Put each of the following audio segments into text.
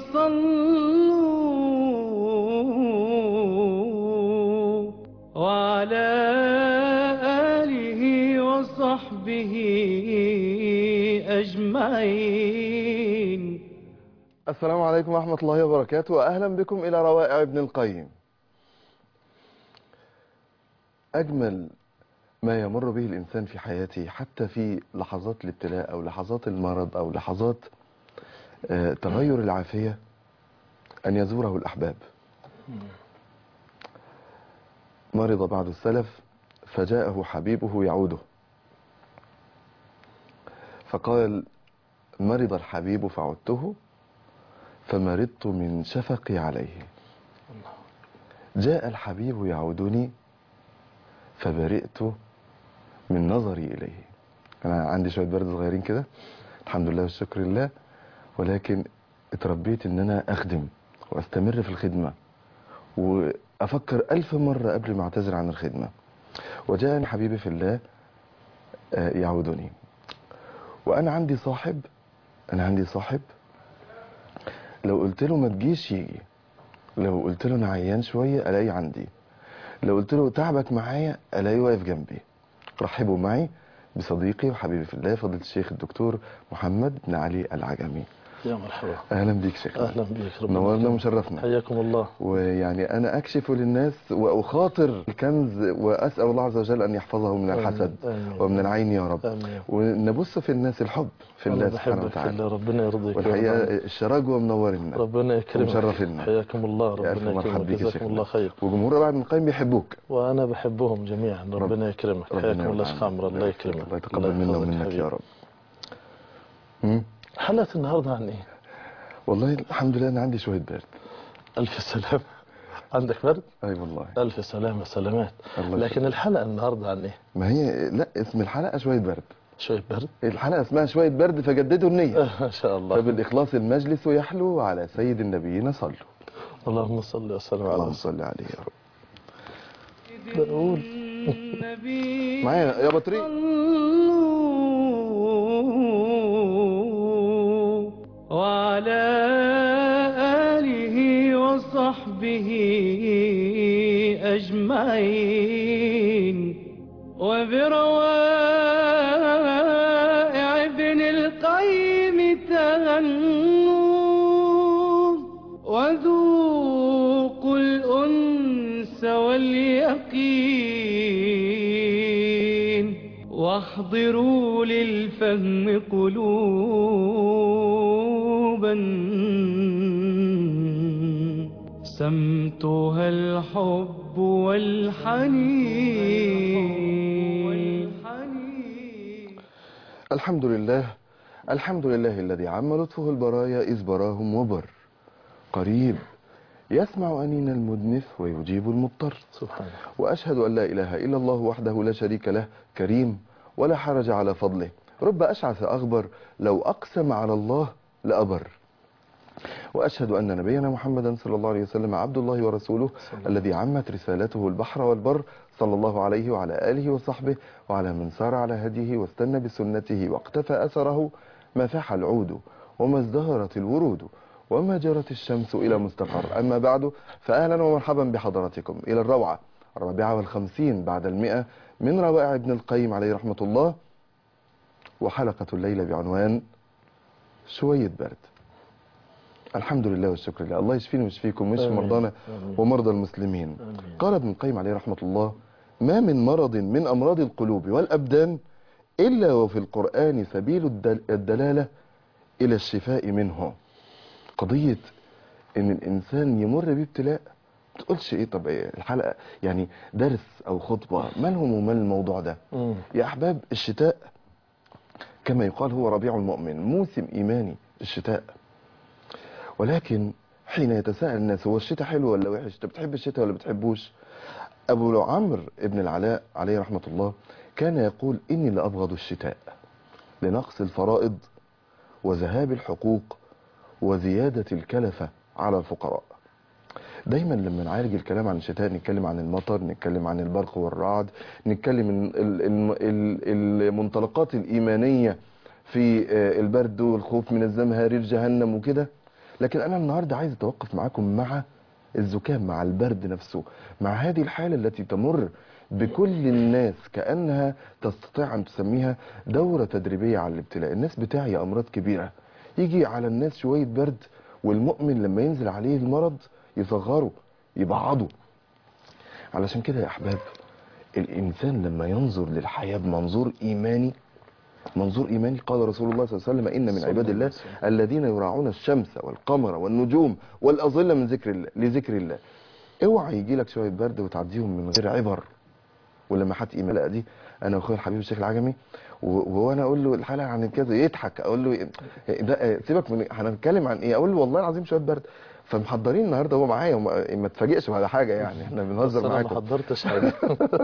وصلوا وعلى آله وصحبه أجمعين السلام عليكم ورحمة الله وبركاته وأهلا بكم إلى روائع ابن القيم أجمل ما يمر به الإنسان في حياته حتى في لحظات الابتلاء أو لحظات المرض أو لحظات آه، تغير العافية أن يزوره الأحباب مرض بعض السلف فجاءه حبيبه يعوده فقال مرض الحبيب فعدته فمرضت من شفقي عليه جاء الحبيب يعودني فبرئت من نظري إليه أنا عندي شوية برد صغيرين كده الحمد لله والشكر لله ولكن اتربيت ان انا اخدم واستمر في الخدمة وافكر الف مرة قبل ما اعتذر عن الخدمة وجاءني حبيبي في الله آه، يعودني وانا عندي صاحب انا عندي صاحب لو قلت له ما تجيش يجي لو قلت له انا عيان شوية الاقي عندي لو قلت له تعبك معايا الاقيه واقف جنبي رحبوا معي بصديقي وحبيبي في الله فضيلة الشيخ الدكتور محمد بن علي العجمي يا مرحبا اهلا بيك شيخ اهلا بك ربنا نورنا يكرمك. ومشرفنا حياكم الله ويعني انا اكشف للناس واخاطر الكنز واسال الله عز وجل ان يحفظه من الحسد آمين. ومن العين يا رب امين ونبص في الناس الحب في أنا الله سبحانه بحبك في وتعالى الله ربنا يرضيك يا والحقيقه رب. الشراجوه منورنا ربنا يكرمك ومشرفنا. حياكم الله يا الف ربنا مرحب يكرمك بيك يا جزاكم الله شيخنا خير وجمهور رائع من القيم بيحبوك وانا بحبهم جميعا ربنا يكرمك ربنا حياكم الله يرضى شيخ عمرو عنك. الله يكرمك الله يتقبل منا يحفظك ومنك حبيبي. يا رب مم. حلقة النهارده عن ايه؟ والله الحمد لله انا عندي شويه برد الف سلامة عندك برد؟ اي والله الف سلامة سلامات الله لكن يسلمك. الحلقة النهارده عن ايه؟ ما هي لا اسم الحلقه شويه برد شوية برد؟ الحلقه اسمها شويه برد فجددوا النيه ما شاء الله فبالإخلاص المجلس يحلو على سيد النبيين صلوا اللهم صل وسلم على اللهم رسول صل عليه يا رب بقول النبي معايا يا بطريق صلوا وعلى آله وصحبه أجمعين وبروائع ابن القيم تغنوا وذوقوا الأنس واليقين واحضروا للفهم قلوبا سمتها الحب والحنين الحمد لله الحمد لله الذي عم لطفه البرايا إذ براهم وبر قريب يسمع أنين المدنف ويجيب المضطر سبحانه وأشهد أن لا إله إلا الله وحده لا شريك له كريم ولا حرج على فضله رب أشعث أغبر لو أقسم على الله لأبر وأشهد أن نبينا محمدا صلى الله عليه وسلم عبد الله ورسوله الذي عمت رسالته البحر والبر صلى الله عليه وعلى آله وصحبه وعلى من سار على هديه واستنى بسنته واقتفى أثره ما فاح العود وما ازدهرت الورود وما جرت الشمس إلى مستقر أما بعد فأهلا ومرحبا بحضراتكم إلى الروعة الرابعة والخمسين بعد المئة من روائع ابن القيم عليه رحمة الله وحلقة الليلة بعنوان شوية برد الحمد لله والشكر لله الله يشفيني ويشفيكم ويشفي آمين. مرضانا آمين. ومرضى المسلمين آمين. قال ابن القيم عليه رحمة الله ما من مرض من أمراض القلوب والأبدان إلا وفي القرآن سبيل الدل- الدلالة إلى الشفاء منه قضية إن الإنسان يمر بابتلاء ما تقولش إيه طب إيه الحلقة يعني درس أو خطبة مالهم ومال الموضوع ده مم. يا أحباب الشتاء كما يقال هو ربيع المؤمن موسم إيماني الشتاء ولكن حين يتساءل الناس هو الشتاء حلو ولا وحش انت بتحب الشتاء ولا بتحبوش ابو عمرو ابن العلاء عليه رحمة الله كان يقول اني لابغض الشتاء لنقص الفرائض وذهاب الحقوق وزيادة الكلفة على الفقراء دايما لما نعالج الكلام عن الشتاء نتكلم عن المطر نتكلم عن البرق والرعد نتكلم عن ال- ال- ال- المنطلقات الإيمانية في آه، البرد والخوف من الزمهرير جهنم وكده لكن انا النهارده عايز اتوقف معاكم مع الزكام مع البرد نفسه مع هذه الحاله التي تمر بكل الناس كانها تستطيع ان تسميها دوره تدريبيه على الابتلاء الناس بتاعي امراض كبيره يجي على الناس شويه برد والمؤمن لما ينزل عليه المرض يصغره يبعضه علشان كده يا احباب الانسان لما ينظر للحياه بمنظور ايماني منظور ايماني قال رسول الله صلى الله عليه وسلم ان من صلى عباد الله الله عليه وسلم. الذين يراعون الشمس والقمر والنجوم والاظله من ذكر الله لذكر الله اوعى يجي لك شويه برد وتعديهم من غير عبر ولما حد ايمان الحلقه دي انا واخويا الحبيب الشيخ العجمي و- وانا اقول له الحلقه عن كذا يضحك اقول له إيه ده سيبك من هنتكلم عن ايه اقول له والله العظيم شويه برد فمحضرين النهارده هو معايا وما ما تفاجئش ولا حاجه يعني احنا بس بنهزر انا ما معاكم حضرتش حاجه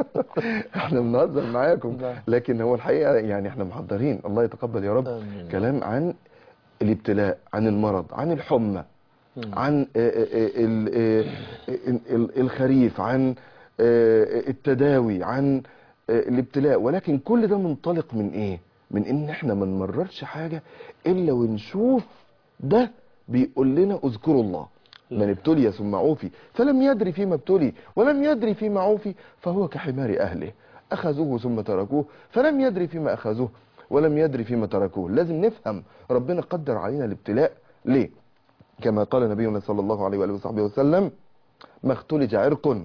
احنا بنهزر معاكم نعم. لكن هو الحقيقه يعني احنا محضرين الله يتقبل يا رب آمين. كلام عن الابتلاء عن المرض عن الحمى عن آه، آه، آه، ال- آه، ال- ال- الخريف عن آه، التداوي عن آه، الابتلاء ولكن كل ده منطلق من ايه من ان احنا ما نمررش حاجه الا ونشوف ده بيقول لنا اذكروا الله من ابتلي ثم عوفي فلم يدري فيما ابتلي ولم يدري فيما عوفي فهو كحمار اهله اخذوه ثم تركوه فلم يدري فيما اخذوه ولم يدري فيما تركوه لازم نفهم ربنا قدر علينا الابتلاء ليه كما قال نبينا صلى الله عليه وآله وصحبه وسلم ما اختلج عرق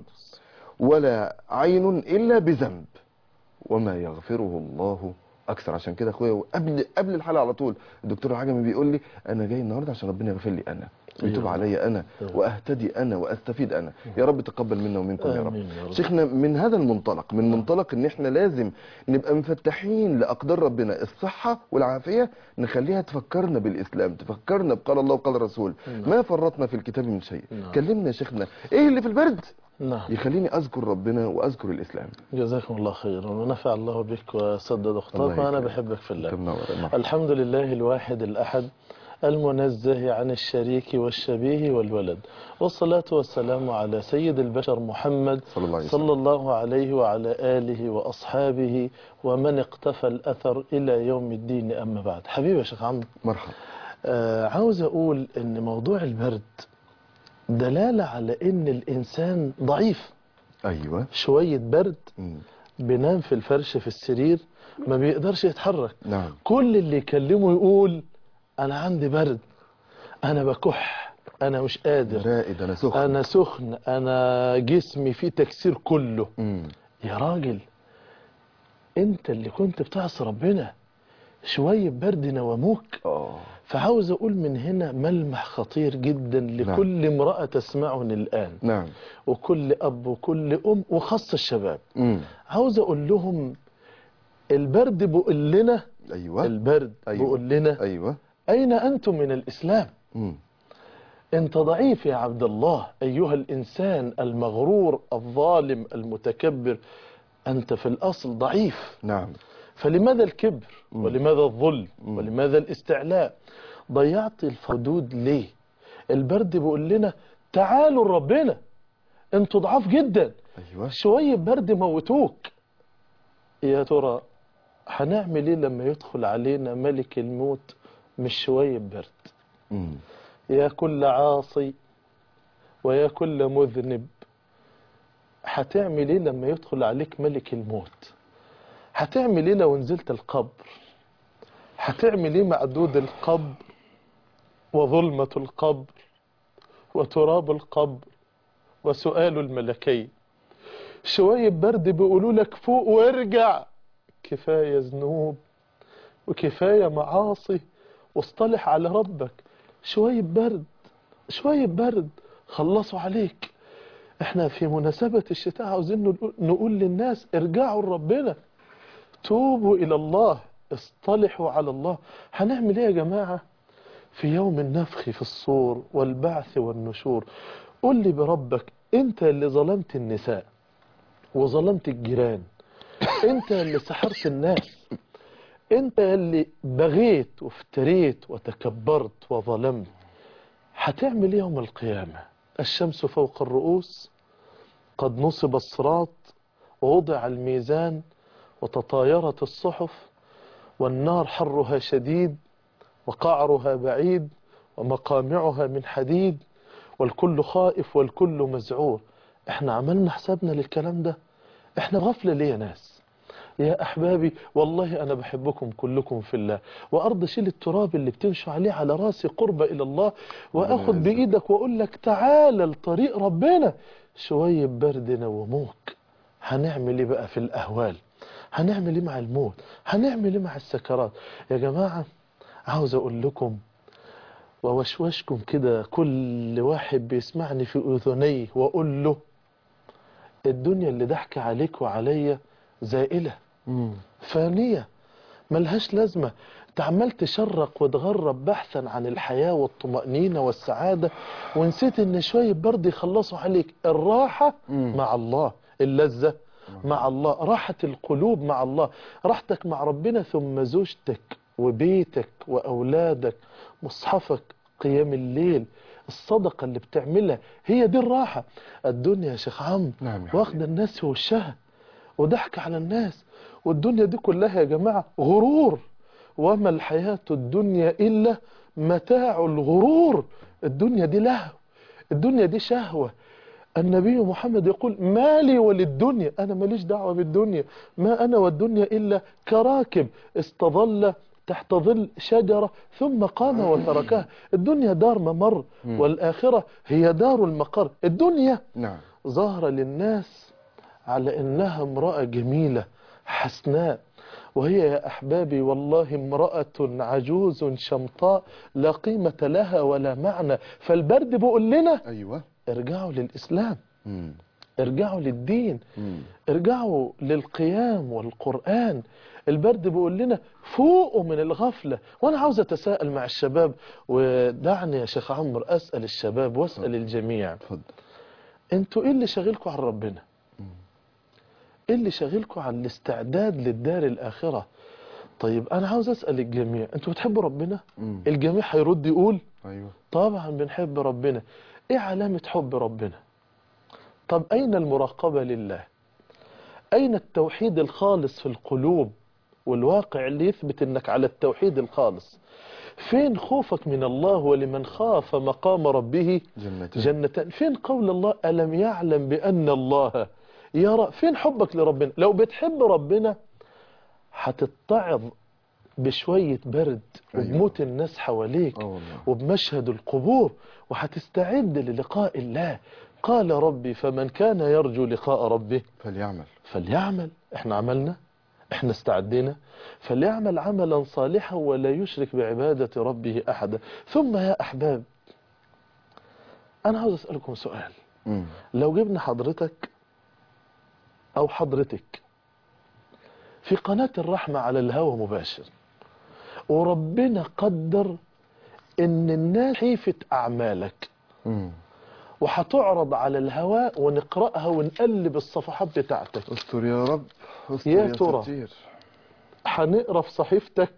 ولا عين إلا بذنب وما يغفره الله أكثر عشان كده أخويا قبل قبل الحلقة على طول الدكتور العجمي بيقول لي أنا جاي النهاردة عشان ربنا يغفر لي أنا ويتوب أيوة. علي أنا أيوة. وأهتدي أنا وأستفيد أنا يا رب تقبل منا ومنكم يا رب آمين يا رب. شيخنا من هذا المنطلق من منطلق ان احنا لازم نبقى مفتحين لاقدار ربنا الصحه والعافيه نخليها تفكرنا بالاسلام تفكرنا بقال الله وقال الرسول ما فرطنا في الكتاب من شيء نعم. كلمنا يا شيخنا ايه اللي في البرد نعم يخليني اذكر ربنا واذكر الاسلام جزاكم الله خيرا ونفع الله بك وسدد خطاك الله وانا يكرمك. بحبك في الله انت منور يا مرحبا. الحمد لله الواحد الأحد المنزه عن الشريك والشبيه والولد والصلاة والسلام على سيد البشر محمد صلى الله عليه وسلم. صلى الله عليه وعلى آله وأصحابه ومن اقتفى الأثر إلى يوم الدين أما بعد حبيبي يا شيخ عمرو مرحبا آه عاوز أقول إن موضوع البرد دلالة على إن الإنسان ضعيف ايوه شوية برد مم. بينام في الفرش في السرير ما بيقدرش يتحرك نعم كل اللي يكلمه يقول انا عندي برد انا بكح انا مش قادر رائد انا سخن انا سخن انا جسمي فيه تكسير كله مم. يا راجل انت اللي كنت بتعصي ربنا شوية برد نوموك اه فعاوز اقول من هنا ملمح خطير جدا لكل امرأة تسمعني الان نعم وكل اب وكل ام وخاصة الشباب مم. عاوز اقول لهم البرد بيقول لنا ايوه البرد أيوة. بيقول لنا ايوه أين أنتم من الإسلام مم. أنت ضعيف يا عبد الله أيها الإنسان المغرور الظالم المتكبر أنت في الأصل ضعيف نعم فلماذا الكبر مم. ولماذا الظل مم. ولماذا الاستعلاء ضيعت الحدود ليه البرد بيقول لنا تعالوا لربنا انتوا ضعاف جدا ايوه شوية برد موتوك يا ترى هنعمل ايه لما يدخل علينا ملك الموت مش شوية برد مم. يا كل عاصي ويا كل مذنب هتعمل ايه لما يدخل عليك ملك الموت هتعمل ايه لو نزلت القبر هتعمل ايه مع دود القبر وظلمة القبر وتراب القبر وسؤال الملكين شوية برد بيقولوا لك فوق وارجع كفاية ذنوب وكفاية معاصي واصطلح على ربك شوية برد شوية برد خلصوا عليك احنا في مناسبة الشتاء عاوزين نقول- نقول للناس ارجعوا لربنا توبوا إلى الله اصطلحوا على الله هنعمل ايه يا جماعة في يوم النفخ في الصور والبعث والنشور قل لي بربك انت اللي ظلمت النساء وظلمت الجيران انت اللي سحرت الناس انت اللي بغيت وافتريت وتكبرت وظلمت هتعمل ايه يوم القيامة الشمس فوق الرؤوس قد نصب الصراط ووضع الميزان وتطايرت الصحف والنار حرها شديد وقعرها بعيد ومقامعها من حديد والكل خائف والكل مزعور احنا عملنا حسابنا للكلام ده احنا غفلة ليه يا ناس يا أحبابي والله أنا بحبكم كلكم في الله وأرض شيل التراب اللي بتمشوا عليه على راسي قربة إلى الله وأخذ يعزك. بإيدك وأقول لك تعالى لطريق ربنا شوية برد نوموك هنعمل إيه بقى في الأهوال هنعمل إيه مع الموت هنعمل إيه مع السكرات يا جماعة عاوز أقول لكم ووشوشكم كده كل واحد بيسمعني في أذنيه وأقول له الدنيا اللي ضحك عليك وعليا زائلة مم. فانية ملهاش لازمة انت عمال تشرق وتغرب بحثا عن الحياة والطمأنينة والسعادة ونسيت ان شوية برد يخلصوا عليك الراحة مم. مع الله اللذة مع الله راحة القلوب مع الله راحتك مع ربنا ثم زوجتك وبيتك وأولادك مصحفك قيام الليل الصدقة اللي بتعملها هي دي الراحة الدنيا يا شيخ عمرو نعم يا حبيبي. واخدة الناس في وشها وضحك على الناس والدنيا دي كلها يا جماعة غرور وما الحياة الدنيا إلا متاع الغرور الدنيا دي لهو الدنيا دي شهوة النبي محمد يقول ما لي وللدنيا أنا ماليش دعوة بالدنيا ما أنا والدنيا إلا كراكب استظل تحت ظل شجرة ثم قام وتركها الدنيا دار ممر والآخرة هي دار المقر الدنيا نعم ظهر للناس على انها امرأة جميلة حسناء وهي يا احبابي والله امرأة عجوز شمطاء لا قيمة لها ولا معنى فالبرد بيقول لنا أيوة ارجعوا للاسلام مم. ارجعوا للدين مم. ارجعوا للقيام والقرآن البرد بيقول لنا فوقوا من الغفلة وانا عاوز اتساءل مع الشباب ودعني يا شيخ عمرو اسأل الشباب واسأل الجميع اتفضل انتوا ايه اللي شاغلكوا عن ربنا ايه اللي شاغلكوا عن الاستعداد للدار الاخرة طيب انا عاوز اسأل الجميع انتوا بتحبوا ربنا مم. الجميع هيرد يقول أيوة طبعا بنحب ربنا ايه علامة حب ربنا طب اين المراقبة لله اين التوحيد الخالص في القلوب والواقع اللي يثبت انك على التوحيد الخالص فين خوفك من الله ولمن خاف مقام ربه جنتين جنتان فين قول الله ألم يعلم بأن الله يرى فين حبك لربنا لو بتحب ربنا هتتعظ بشوية برد أيوة. وبموت الناس حواليك اه والله وبمشهد القبور وهتستعد للقاء الله قال ربي فمن كان يرجو لقاء ربه فليعمل فليعمل احنا عملنا احنا استعدينا فليعمل عملا صالحا ولا يشرك بعبادة ربه أحدا ثم يا أحباب أنا عاوز أسألكم سؤال مم. لو جبنا حضرتك أو حضرتك في قناة الرحمة على الهوى مباشر وربنا قدر إن الناس حيفة أعمالك مم. وهتعرض على الهواء ونقرأها ونقلب الصفحات بتاعتك استر يا رب استر يا يا, ترى. ستير هنقرا في صحيفتك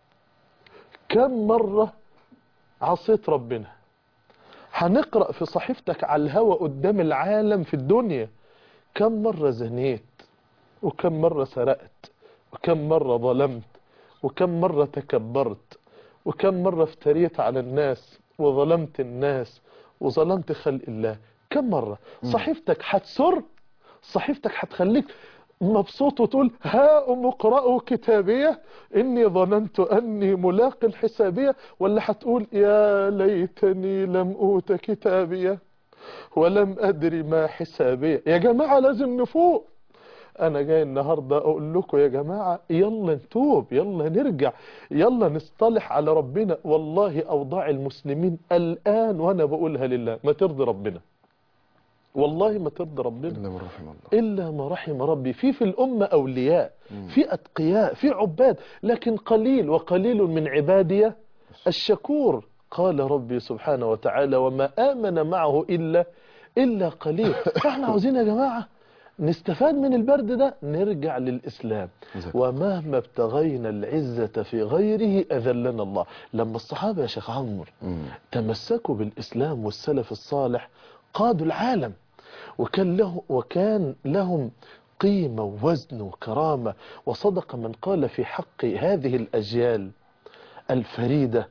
كم مرة عصيت ربنا هنقرأ في صحيفتك على الهوى قدام العالم في الدنيا كم مرة زنيت وكم مرة سرقت وكم مرة ظلمت وكم مرة تكبرت وكم مرة افتريت على الناس وظلمت الناس وظلمت خلق الله كم مرة صحيفتك هتسر صحيفتك هتخليك مبسوط وتقول ها أم اقرأوا كتابية إني ظننت أني ملاق الحسابية ولا هتقول يا ليتني لم أوت كتابية ولم أدري ما حسابية يا جماعة لازم نفوق أنا جاي النهاردة أقول لكم يا جماعة يلا نتوب يلا نرجع يلا نصطلح على ربنا والله أوضاع المسلمين الآن وأنا بقولها لله ما ترضي ربنا والله ما ترضي ربنا إلا من رحم الله إلا ما رحم ربي في في الأمة أولياء في أتقياء في عباد لكن قليل وقليل من عبادي الشكور قال ربي سبحانه وتعالى وما آمن معه إلا إلا قليل فاحنا عاوزين يا جماعة نستفاد من البرد ده نرجع للإسلام جزاك ومهما ابتغينا العزة في غيره أذلنا الله لما الصحابة يا شيخ عمرو مم. تمسكوا بالإسلام والسلف الصالح قادوا العالم وكان, له وكان لهم قيمة ووزن وكرامة وصدق من قال في حق هذه الأجيال الفريدة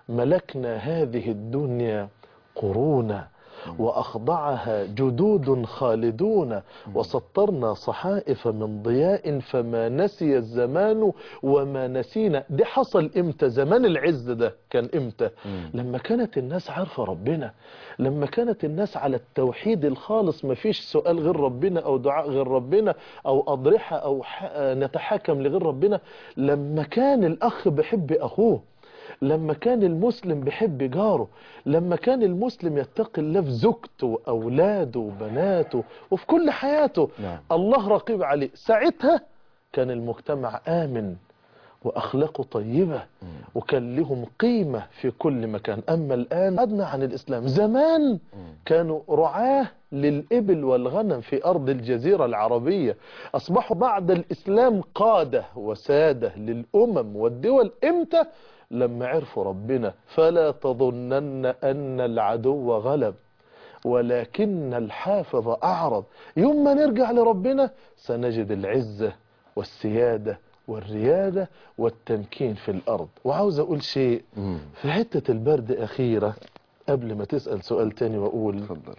ملكنا هذه الدنيا قرونا وأخضعها جدود خالدون وسطرنا صحائف من ضياء فما نسي الزمان وما نسينا دي حصل امتى زمان العز ده كان امتى لما كانت الناس عارفة ربنا لما كانت الناس على التوحيد الخالص ما فيش سؤال غير ربنا او دعاء غير ربنا او اضرحة او ح- نتحاكم لغير ربنا لما كان الاخ بيحب اخوه لما كان المسلم بيحب جاره لما كان المسلم يتقي الله في زوجته واولاده وبناته وفي كل حياته نعم. الله رقيب عليه ساعتها كان المجتمع آمن وأخلاقه طيبة وكان لهم قيمة في كل مكان أما الآن أدنى عن الإسلام زمان كانوا رعاة للإبل والغنم في أرض الجزيرة العربية أصبحوا بعد الإسلام قادة وسادة للأمم والدول إمتى؟ لما عرفوا ربنا فلا تظنن أن العدو غلب ولكن الحافظ أعرض يوم ما نرجع لربنا سنجد العزة والسيادة والريادة والتمكين في الأرض وعاوز أقول شيء مم. في حتة البرد أخيرة قبل ما تسأل سؤال تاني وأقول اتفضل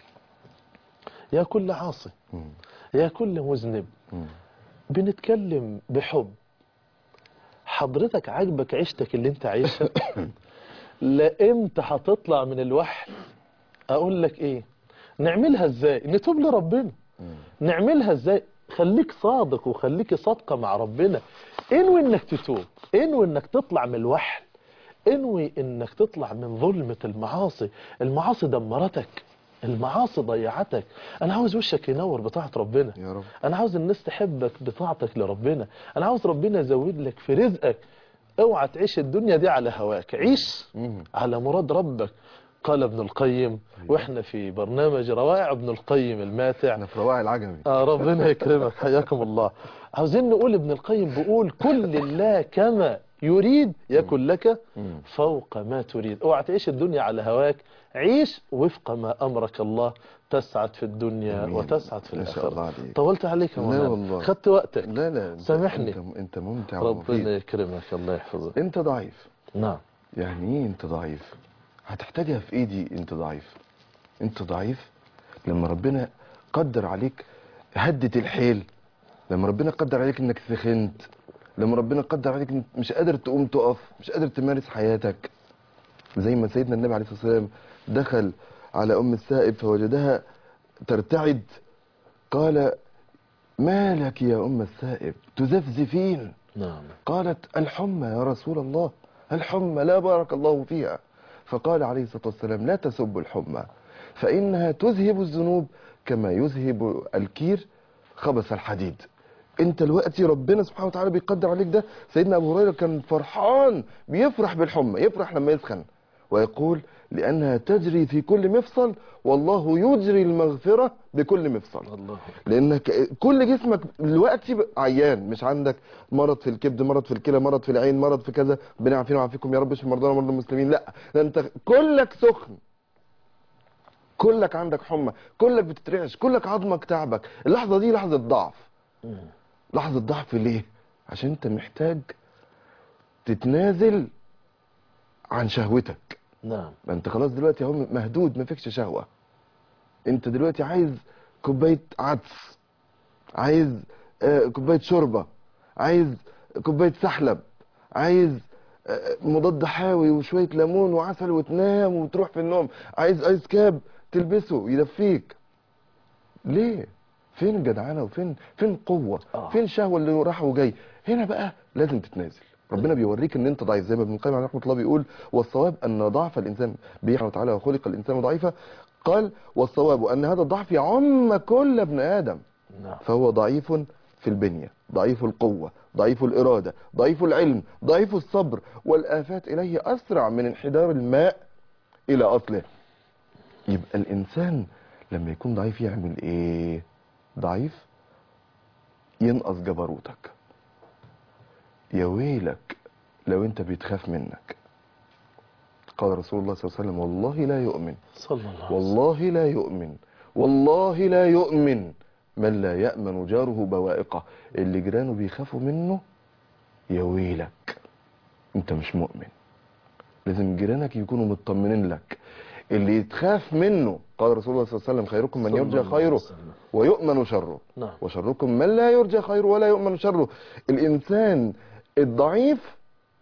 يا كل عاصي مم. يا كل مذنب مم. بنتكلم بحب حضرتك عاجبك عيشتك اللي انت عايشها لا امتى هتطلع من الوحل اقول لك ايه نعملها ازاي نتوب لربنا نعملها ازاي خليك صادق وخليكي صادقة مع ربنا انوي انك تتوب انوي انك تطلع من الوحل انوي انك تطلع من ظلمة المعاصي المعاصي دمرتك المعاصي ضيعتك انا عاوز وشك ينور بطاعة ربنا يا رب انا عاوز الناس تحبك بطاعتك لربنا انا عاوز ربنا يزود لك في رزقك اوعى تعيش الدنيا دي على هواك عيش مم. على مراد ربك قال ابن القيم واحنا في برنامج روائع ابن القيم الماتع احنا في رواعي العجمي آه ربنا يكرمك حياكم الله عاوزين نقول ابن القيم بيقول كل الله كما يريد يكن لك مم. فوق ما تريد اوعى تعيش الدنيا على هواك عيش وفق ما امرك الله تسعد في الدنيا أمين. وتسعد في ما شاء الله الاخره عليك. طولت عليك يا لا مولانا والله. خدت وقتك لا لا أنت- سامحني. انت, انت ممتع ربنا ومفيد يكرمك الله يحفظك انت ضعيف نعم يعني ايه انت ضعيف هتحتاجها في ايدي انت ضعيف انت ضعيف لما ربنا قدر عليك هدة الحيل لما ربنا قدر عليك انك سخنت لما ربنا قدر عليك انك مش قادر تقوم تقف مش قادر تمارس حياتك زي ما سيدنا النبي عليه الصلاة والسلام دخل على ام السائب فوجدها ترتعد قال ما لك يا ام السائب تزفزفين نعم قالت الحمى يا رسول الله الحمى لا بارك الله فيها فقال عليه الصلاة والسلام لا تسبوا الحمى فإنها تذهب الذنوب كما يذهب الكير خبث الحديد انت دلوقتي ربنا سبحانه وتعالى بيقدر عليك ده سيدنا ابو هريره كان فرحان بيفرح بالحمى يفرح لما يسخن ويقول لانها تجري في كل مفصل والله يجري المغفره بكل مفصل الله لانك كل جسمك دلوقتي عيان مش عندك مرض في الكبد مرض في الكلى مرض في العين مرض في كذا ربنا يعافينا ويعافيكم يا رب اشف مرضانا ومرضى المسلمين لا ده انت كلك سخن كلك عندك حمى كلك بتترعش كلك عظمك تعبك اللحظه دي لحظه ضعف لحظه ضعف ليه عشان انت محتاج تتنازل عن شهوتك نعم ما انت خلاص دلوقتي اهو مهدود ما فيكش شهوه انت دلوقتي عايز كوبايه عدس عايز آه، كوبايه شوربه عايز كوبايه سحلب عايز آه، مضاد حيوي وشويه ليمون وعسل وتنام وتروح في النوم عايز ايس كاب تلبسه يدفيك ليه فين الجدعنه وفين فين القوه آه. فين الشهوه اللي راح وجاي هنا بقى لازم تتنازل ربنا بيوريك ان انت ضعيف زي ما ابن القيم عليه رحمه الله بيقول والصواب ان ضعف الانسان سبحانه وتعالى وخلق الانسان ضعيفا قال والصواب ان هذا الضعف يعم كل ابن ادم نعم فهو ضعيف في البنية ضعيف القوة ضعيف الإرادة ضعيف العلم ضعيف الصبر والآفات إليه أسرع من انحدار الماء إلى أصله يبقى الإنسان لما يكون ضعيف يعمل إيه ضعيف ينقص جبروتك يا ويلك لو انت بيتخاف منك قال رسول الله صلى الله عليه وسلم والله لا يؤمن صلى الله عليه وسلم والله لا يؤمن والله لا يؤمن من لا يأمن جاره بوائقه اللي جيرانه بيخافوا منه يا ويلك انت مش مؤمن لازم جيرانك يكونوا مطمنين لك اللي تخاف منه قال رسول الله صلى الله عليه وسلم خيركم من صلى يرجى الله عليه خيره وسلم. ويؤمن شره نعم وشركم من لا يرجى خيره ولا يؤمن شره الإنسان الضعيف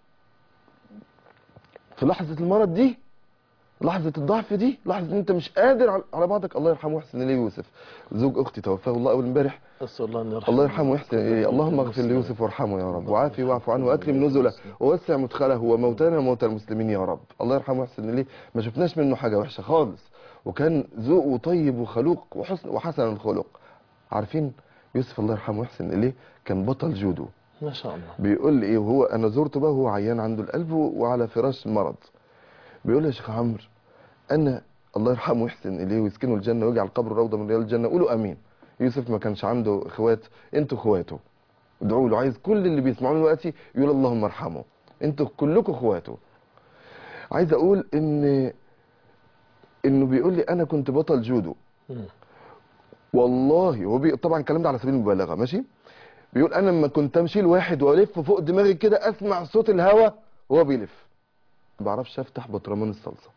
في لحظة المرض دي لحظة الضعف دي لحظة ان انت مش قادر على- على بعضك الله يرحمه ويحسن اليه يوسف زوج اختي توفاه الله اول امبارح أسأل الله أن يرحمه الله يرحمه ويحسن اليه اللهم اغفر ليوسف وارحمه يا رب وعافي واعف عنه واكرم نزله ووسع مدخله وموتانا وموتى المسلمين يا رب الله يرحمه ويحسن اليه ما شفناش منه حاجة وحشة خالص وكان ذوقه طيب وخلوق وحسن وحسن الخلق عارفين يوسف الله يرحمه ويحسن اليه كان بطل جودو ما شاء الله بيقول لي ايه وهو انا زرته بقى وهو عيان عنده القلب وعلى فراش المرض بيقول لي يا شيخ عمرو انا الله يرحمه ويحسن اليه ويسكنه الجنه ويجعل قبره روضه من رياض الجنه قولوا امين يوسف ما كانش عنده اخوات انتوا اخواته ادعوا له عايز كل اللي بيسمعوني دلوقتي يقول اللهم ارحمه انتوا كلكم اخواته عايز اقول ان انه بيقول لي انا كنت بطل جودو مم. والله هو بي... طبعا الكلام ده على سبيل المبالغه ماشي بيقول انا لما كنت امشي لواحد والف فوق دماغي كده اسمع صوت الهوا وهو بيلف ما بعرفش افتح بطرمان الصلصه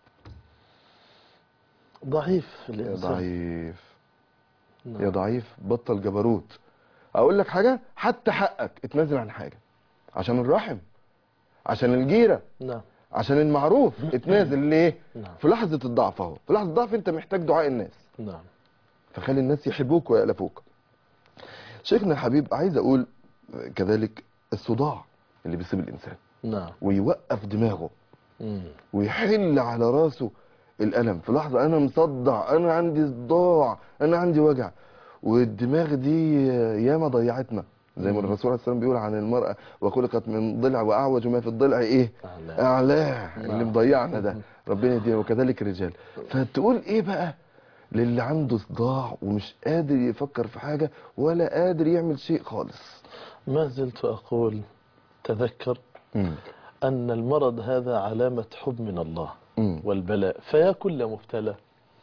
ضعيف يا الإنسان ضعيف نعم. يا ضعيف بطل جبروت اقول لك حاجه حتى حقك اتنازل عن حاجه عشان الرحم عشان الجيره نعم عشان المعروف اتنازل ليه نعم في لحظه الضعف اهو في لحظه الضعف انت محتاج دعاء الناس نعم فخلي الناس يحبوك ويألفوك شيخنا الحبيب عايز اقول كذلك الصداع اللي بيصيب الانسان نعم ويوقف دماغه مم. ويحل على راسه الالم في لحظه انا مصدع انا عندي صداع انا عندي وجع والدماغ دي ياما ضيعتنا زي ما مم. الرسول عليه السلام بيقول عن المرأة وخلقت من ضلع وأعوج ما في الضلع إيه أعلى. أعلاه اللي نعم. مضيعنا ده ربنا يدينا وكذلك الرجال فتقول إيه بقى للي عنده صداع ومش قادر يفكر في حاجة ولا قادر يعمل شيء خالص ما زلت أقول تذكر مم. أن المرض هذا علامة حب من الله مم. والبلاء فيا كل مبتلى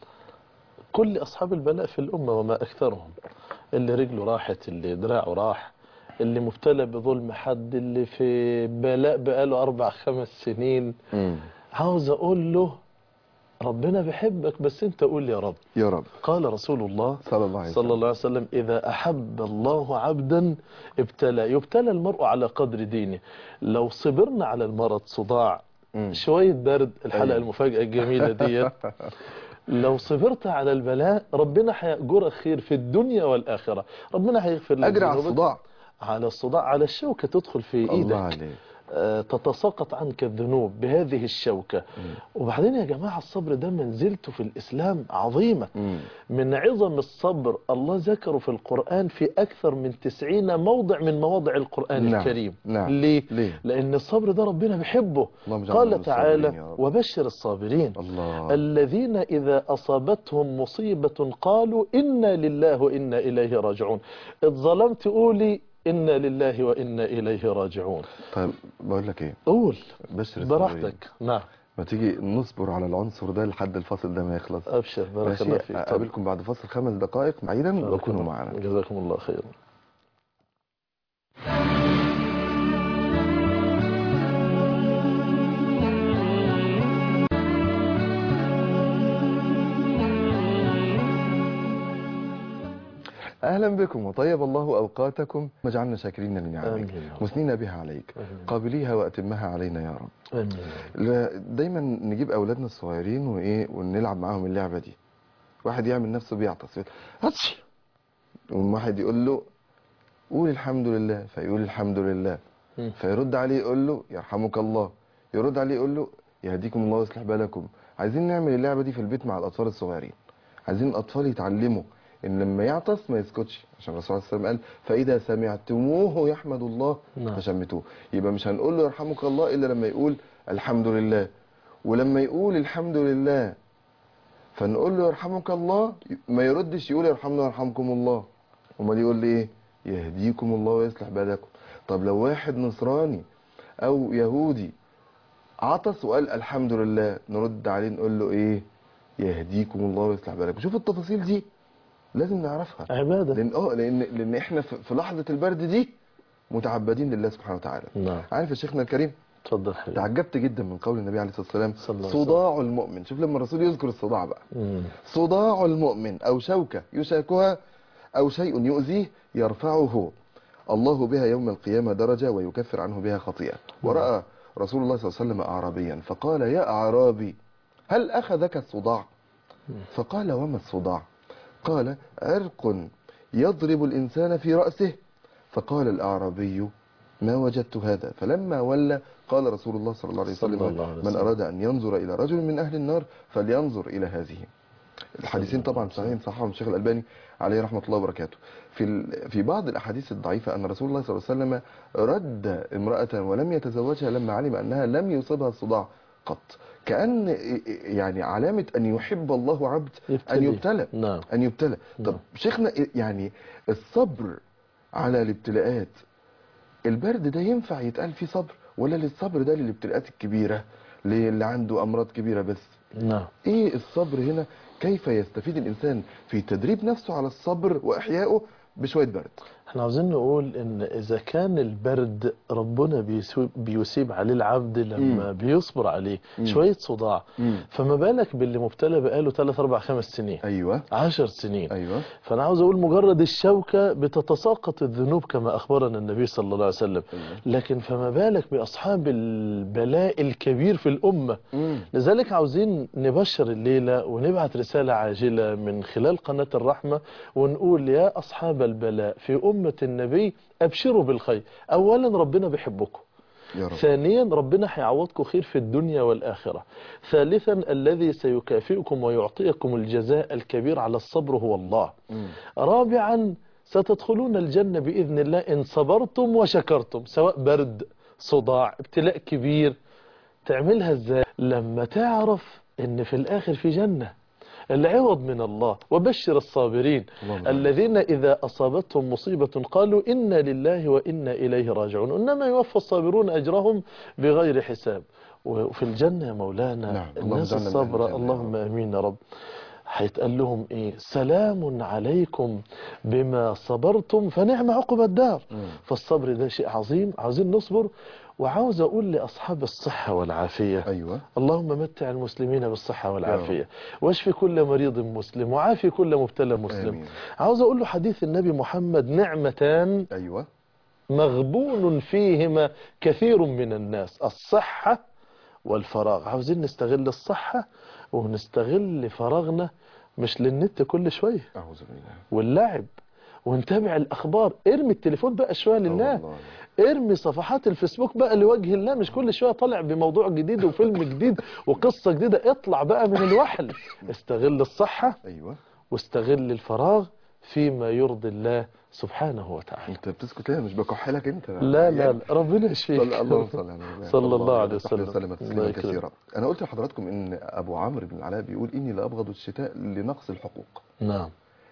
كل أصحاب البلاء في الأمة وما أكثرهم اللي رجله راحت اللي دراعه راح اللي مبتلى بظلم حد اللي في بلاء بقاله أربع خمس سنين مم. عاوز أقول له ربنا بيحبك بس أنت قول يا رب يا رب قال رسول الله صلى الله عليه صلى وسلم الله عليه وسلم إذا أحب الله عبدا ابتلى يبتلى المرء على قدر دينه لو صبرنا على المرض صداع مم. شوية برد الحلقة أيوة. المفاجأة الجميلة ديت لو صبرت على البلاء ربنا هيأجرك خير في الدنيا والآخرة ربنا هيغفر لك أجر على ذنوبك. الصداع على الصداع على الشوكة تدخل في الله إيدك عليك آه، تتساقط عنك الذنوب بهذه الشوكة وبعدين يا جماعة الصبر ده منزلته في الإسلام عظيمة مم. من عظم الصبر الله ذكره في القرآن في أكثر من تسعين موضع من مواضع القرآن نعم، الكريم نعم. ليه؟ ليه؟ لأن الصبر ده ربنا بيحبه اللهم اجعلنا من قال الصابرين تعالى يا رب. وبشر الصابرين الله الذين إذا أصابتهم مصيبة قالوا إنا لله وإنا إليه راجعون اتظلمت قولي إنا لله وإنا إليه راجعون طيب بقول لك ايه قول بشر الصابرين. براحتك نعم ما تيجي نصبر على العنصر ده لحد الفصل ده ما يخلص أبشر بارك ماشي الله فيك طب. اقابلكم بعد فصل خمس دقائق بعيدا بارك وكونوا الله. معنا جزاكم الله خيرا اهلا بكم وطيب الله اوقاتكم واجعلنا شاكرين لنعمك آمين يا رب. مثنين بها عليك آمين. قابليها واتمها علينا يا رب آمين لا، دايما نجيب اولادنا الصغيرين وايه ونلعب معاهم اللعبه دي واحد يعمل نفسه بيعطس يقول هاتشي واحد يقول له قول الحمد لله فيقول الحمد لله مم. فيرد عليه يقول له يرحمك الله يرد عليه يقول له يهديكم الله ويصلح بالكم عايزين نعمل اللعبه دي في البيت مع الاطفال الصغيرين عايزين الاطفال يتعلموا ان لما يعطس ما يسكتش عشان الرسول صلى الله عليه وسلم قال فاذا سمعتموه يحمد الله نعم. فشمتوه يبقى مش هنقول له يرحمك الله الا لما يقول الحمد لله ولما يقول الحمد لله فنقول له يرحمك الله ما يردش يقول يرحمنا ويرحمكم الله امال يقول لي ايه يهديكم الله ويصلح بالكم طب لو واحد نصراني او يهودي عطس وقال الحمد لله نرد عليه نقول له ايه يهديكم الله ويصلح بالكم شوف التفاصيل دي لازم نعرفها عبادة لان اه لان لان احنا في في لحظه البرد دي متعبدين لله سبحانه وتعالى نعم عارف يا شيخنا الكريم اتفضل حبيبي تعجبت جدا من قول النبي عليه الصلاة والسلام صلى الله عليه وسلم. صداع المؤمن شوف لما الرسول يذكر الصداع بقى مم. صداع المؤمن أو شوكة يشاكها أو شيء يؤذيه يرفعه الله بها يوم القيامة درجة ويكفر عنه بها خطيئة ورأى رسول الله صلى الله عليه وسلم أعرابيا فقال يا أعرابي هل أخذك الصداع فقال وما الصداع قال عرق يضرب الإنسان في رأسه فقال الأعرابي ما وجدت هذا فلما ولى قال رسول الله صلى الله عليه صلى وسلم الله عليه من وسلم. أراد أن ينظر إلى رجل من أهل النار فلينظر إلى هذه الحديثين طبعا صحيحين صححهم الشيخ الألباني عليه رحمة الله وبركاته في ال- في بعض الأحاديث الضعيفة أن رسول الله صلى الله عليه وسلم رد امرأة ولم يتزوجها لما علم أنها لم يصبها الصداع قط كأن يعني علامة أن يحب الله عبد أن يبتلي. يبتلى نعم أن يبتلى طب نعم. شيخنا يعني الصبر على الابتلاءات البرد ده ينفع يتقال فيه صبر ولا للصبر ده للابتلاءات الكبيرة اللي عنده أمراض كبيرة بس نعم ايه الصبر هنا كيف يستفيد الانسان في تدريب نفسه على الصبر واحيائه بشويه برد احنا عاوزين نقول ان اذا كان البرد ربنا بيسو- بيسيب عليه العبد لما بيصبر عليه مم. شوية صداع فما بالك باللي مبتلى بقاله 3 4 5 سنين ايوه 10 سنين ايوه فانا عاوز اقول مجرد الشوكة بتتساقط الذنوب كما اخبرنا النبي صلى الله عليه وسلم أيوة. لكن فما بالك باصحاب البلاء الكبير في الامه مم. لذلك عاوزين نبشر الليلة ونبعت رسالة عاجلة من خلال قناة الرحمة ونقول يا أصحاب البلاء في أمة النبي أبشروا بالخير أولا ربنا بيحبكم يا رب ثانيا ربنا هيعوضكم خير في الدنيا والآخرة ثالثا الذي سيكافئكم ويعطيكم الجزاء الكبير على الصبر هو الله مم. رابعا ستدخلون الجنة بإذن الله إن صبرتم وشكرتم سواء برد صداع ابتلاء كبير تعملها ازاي لما تعرف ان في الاخر في جنة العوض من الله وبشر الصابرين اللهم الذين إذا أصابتهم مصيبة قالوا إنا لله وإنا إليه راجعون إنما يوفى الصابرون أجرهم بغير حساب وفي الجنة يا مولانا نعم، اللهم الناس اجعلنا من أهل الصابرة الجنة يا اللهم أمين يا رب هيتقال لهم إيه سلام عليكم بما صبرتم فنعم عقب الدار مم. فالصبر ده شيء عظيم عاوزين نصبر وعاوز أقول لأصحاب الصحة والعافية ايوه اللهم متع المسلمين بالصحة والعافية واشفي كل مريض مسلم وعافي كل مبتلى مسلم آمين. عاوز أقول له حديث النبي محمد نعمتان ايوه مغبون فيهما كثير من الناس الصحة والفراغ عاوزين نستغل الصحة ونستغل فراغنا مش للنت كل شوية اعوذ بالله واللعب ونتابع الأخبار ارمي التليفون بقى شوية آه لله والله. ارمي صفحات الفيسبوك بقى لوجه الله مش كل شويه طالع بموضوع جديد وفيلم جديد وقصه جديده اطلع بقى من الوحل استغل الصحه ايوه واستغل الفراغ فيما يرضي الله سبحانه وتعالى انت بتسكت ليه مش بكحلك انت لا لا لا ربنا يشفيك صلى الله صلى على النبي. صلى الله عليه وصحبه وسلم. وسلم الله تسليما يكرمك. كثيرا انا قلت لحضراتكم ان ابو عمرو بن العلاء بيقول اني لا ابغض الشتاء لنقص الحقوق نعم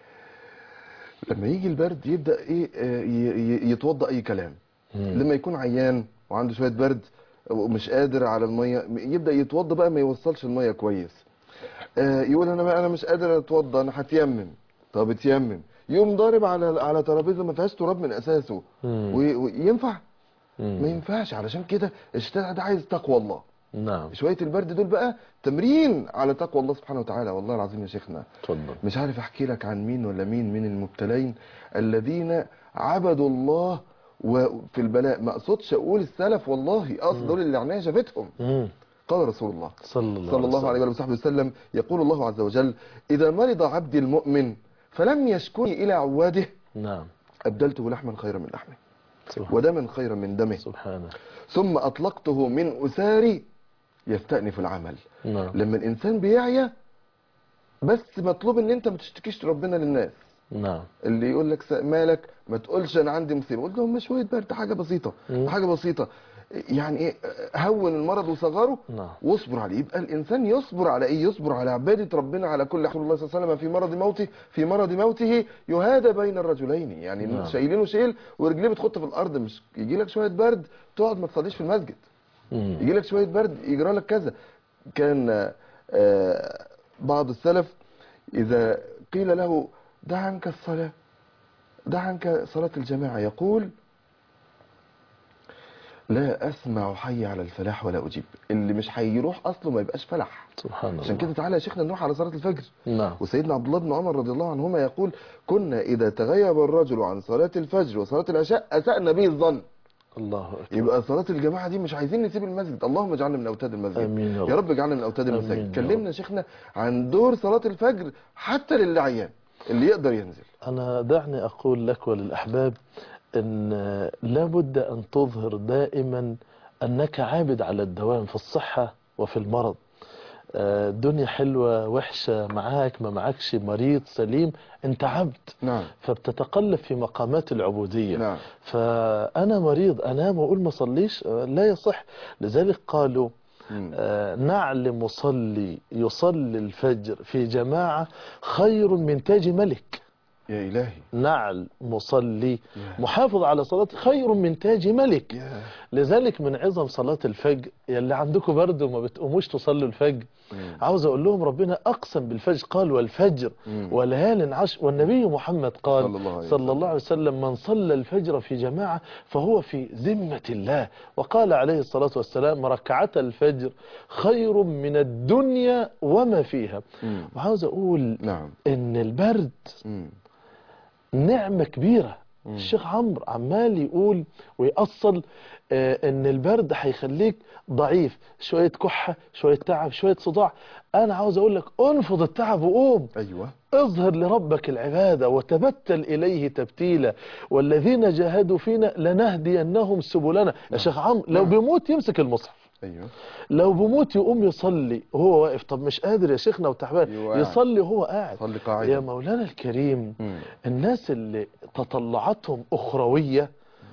لما يجي البرد يبدا ايه آه، ي- ي- يتوضا اي كلام مم. لما يكون عيان وعنده شويه برد ومش قادر على الميه يبدا يتوضا بقى ما يوصلش الميه كويس آه، يقول انا بقى انا مش قادر اتوضا انا هتيمم طب اتيمم يقوم ضارب على على ترابيزه ما فيهاش تراب من اساسه مم. وي- وينفع ما مم. ينفعش علشان كده الشتاء ده عايز تقوى الله نعم شويه البرد دول بقى تمرين على تقوى الله سبحانه وتعالى والله العظيم يا شيخنا اتفضل مش عارف احكي لك عن مين ولا مين من المبتلين الذين عبدوا الله وفي البلاء ما اقصدش اقول السلف والله اقصد دول اللي عينيها شافتهم مم. قال رسول الله صلى الله صلى الله عليه وسلم. وصحبه وسلم يقول الله عز وجل اذا مرض عبدي المؤمن فلم يشكني الى عواده نعم ابدلته لحما خيرا من لحمه سبحان ودما خيرا من دمه سبحانه ثم اطلقته من اساري يستأنف العمل نعم لما الانسان بيعيا بس مطلوب ان انت ما تشتكيش ربنا للناس نعم اللي يقول لك س- مالك ما تقولش انا عندي مصيبه قول لهم شويه برد حاجه بسيطه مم. حاجه بسيطه يعني ايه هون المرض وصغره نعم واصبر عليه يبقى الانسان يصبر على ايه يصبر على عباده ربنا على كل حال الله صلى الله عليه وسلم في مرض موته في مرض موته يهادى بين الرجلين يعني نعم. شايلينه شيل ورجليه بتخط في الارض مش يجي لك شويه برد تقعد ما تصليش في المسجد مم. يجي لك شويه برد يجرى لك كذا كان آه، بعض السلف اذا قيل له دع عنك الصلاه دع عنك صلاه الجماعه يقول لا اسمع حي على الفلاح ولا اجيب اللي مش هيروح اصله ما يبقاش فلاح سبحان الله عشان كده تعالى يا شيخنا نروح على صلاه الفجر نعم وسيدنا عبد الله بن عمر رضي الله عنهما يقول كنا اذا تغيب الرجل عن صلاه الفجر وصلاه العشاء اسانا به الظن الله أكبر يبقى صلاه الجماعه دي مش عايزين نسيب المسجد اللهم اجعلنا من اوتاد المسجد آمين يا رب. يا رب اجعلنا من اوتاد آمين المساجد يا كلمنا يا شيخنا عن دور صلاه الفجر حتى للي عيان اللي يقدر ينزل أنا دعني أقول لك وللأحباب أن لابد أن تظهر دائما أنك عابد على الدوام في الصحة وفي المرض آه، الدنيا حلوة وحشة معاك ما معكش مريض سليم أنت عبد نعم فبتتقلب في مقامات العبودية نعم فأنا مريض أنام وأقول ما صليش آه، لا يصح لذلك قالوا مم. آه، نعل مصلي يصلي الفجر في جماعة خير من تاج ملك يا الهي نعل مصلي يا. محافظ على صلاة خير من تاج ملك يا لذلك من عظم صلاة الفجر يلي عندكم برد وما بتقوموش تصلوا الفجر مم. عاوز اقول لهم ربنا اقسم بالفجر قال والفجر مم. وليال عشر والنبي محمد قال صلى الله عليه صلى الله عليه وسلم من صلى الفجر في جماعة فهو في ذمة الله وقال عليه الصلاة والسلام ركعة الفجر خير من الدنيا وما فيها مم. وعاوز اقول نعم ان البرد مم. نعمة كبيرة مم. الشيخ عمرو عمال يقول ويأصل آه، ان البرد هيخليك ضعيف شوية كحة شوية تعب شوية صداع انا عاوز اقول لك انفض التعب وقوم ايوه اظهر لربك العبادة وتبتل إليه تبتيلا والذين جاهدوا فينا لنهدينهم سبلنا يا شيخ عمرو لو نعم. بيموت يمسك المصحف ايوه لو بيموت يقوم يصلي وهو واقف طب مش قادر يا شيخنا وتعبان يبقى قاعد. يصلي وهو قاعد صلي يا قاعده مولانا الكريم مم. الناس اللي تطلعاتهم أخروية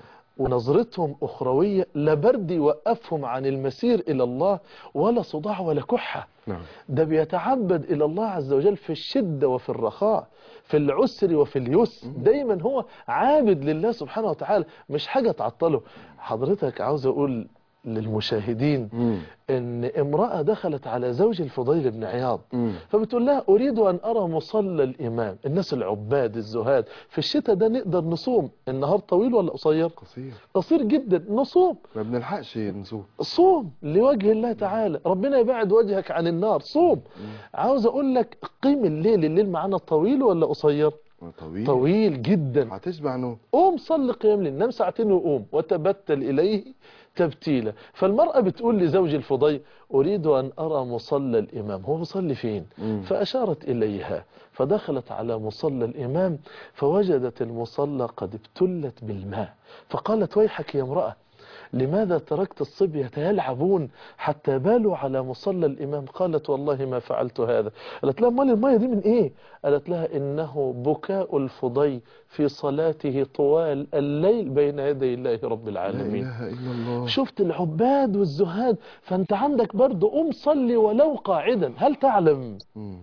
ونظرتهم أخروية لا برد يوقفهم عن المسير إلى الله ولا صداع ولا كحة نعم ده بيتعبد إلى الله عز وجل في الشدة وفي الرخاء في العسر وفي اليسر دايما هو عابد لله سبحانه وتعالى مش حاجة تعطله حضرتك عاوز أقول للمشاهدين مم. ان امرأة دخلت على زوج الفضيل بن عياض مم. فبتقول لها أريد أن أرى مصلى الإمام الناس العباد الزهاد في الشتاء ده نقدر نصوم النهار طويل ولا قصير قصير قصير جدا نصوم ما بنلحقش نسوق صوم لوجه الله تعالى ربنا يبعد وجهك عن النار صوم عاوز أقول لك قيم الليل الليل معانا طويل ولا قصير طويل طويل جدا هتشبع نوم قوم صل قيام الليل نام ساعتين وقوم وتبتل إليه تبتيلا فالمرأة بتقول لزوج الفضيل أريد أن أرى مصلى الإمام هو مصلي فين مم. فأشارت إليها فدخلت على مصلى الإمام فوجدت المصلى قد ابتلت بالماء فقالت ويحك يا امرأة لماذا تركت الصبية يلعبون حتى بالوا على مصلى الإمام قالت والله ما فعلت هذا قالت لها مال المية دي من إيه قالت لها إنه بكاء الفضي في صلاته طوال الليل بين يدي الله رب لا العالمين اله الا الله شفت العباد والزهاد فأنت عندك برضه قوم صلي ولو قاعدا هل تعلم مم.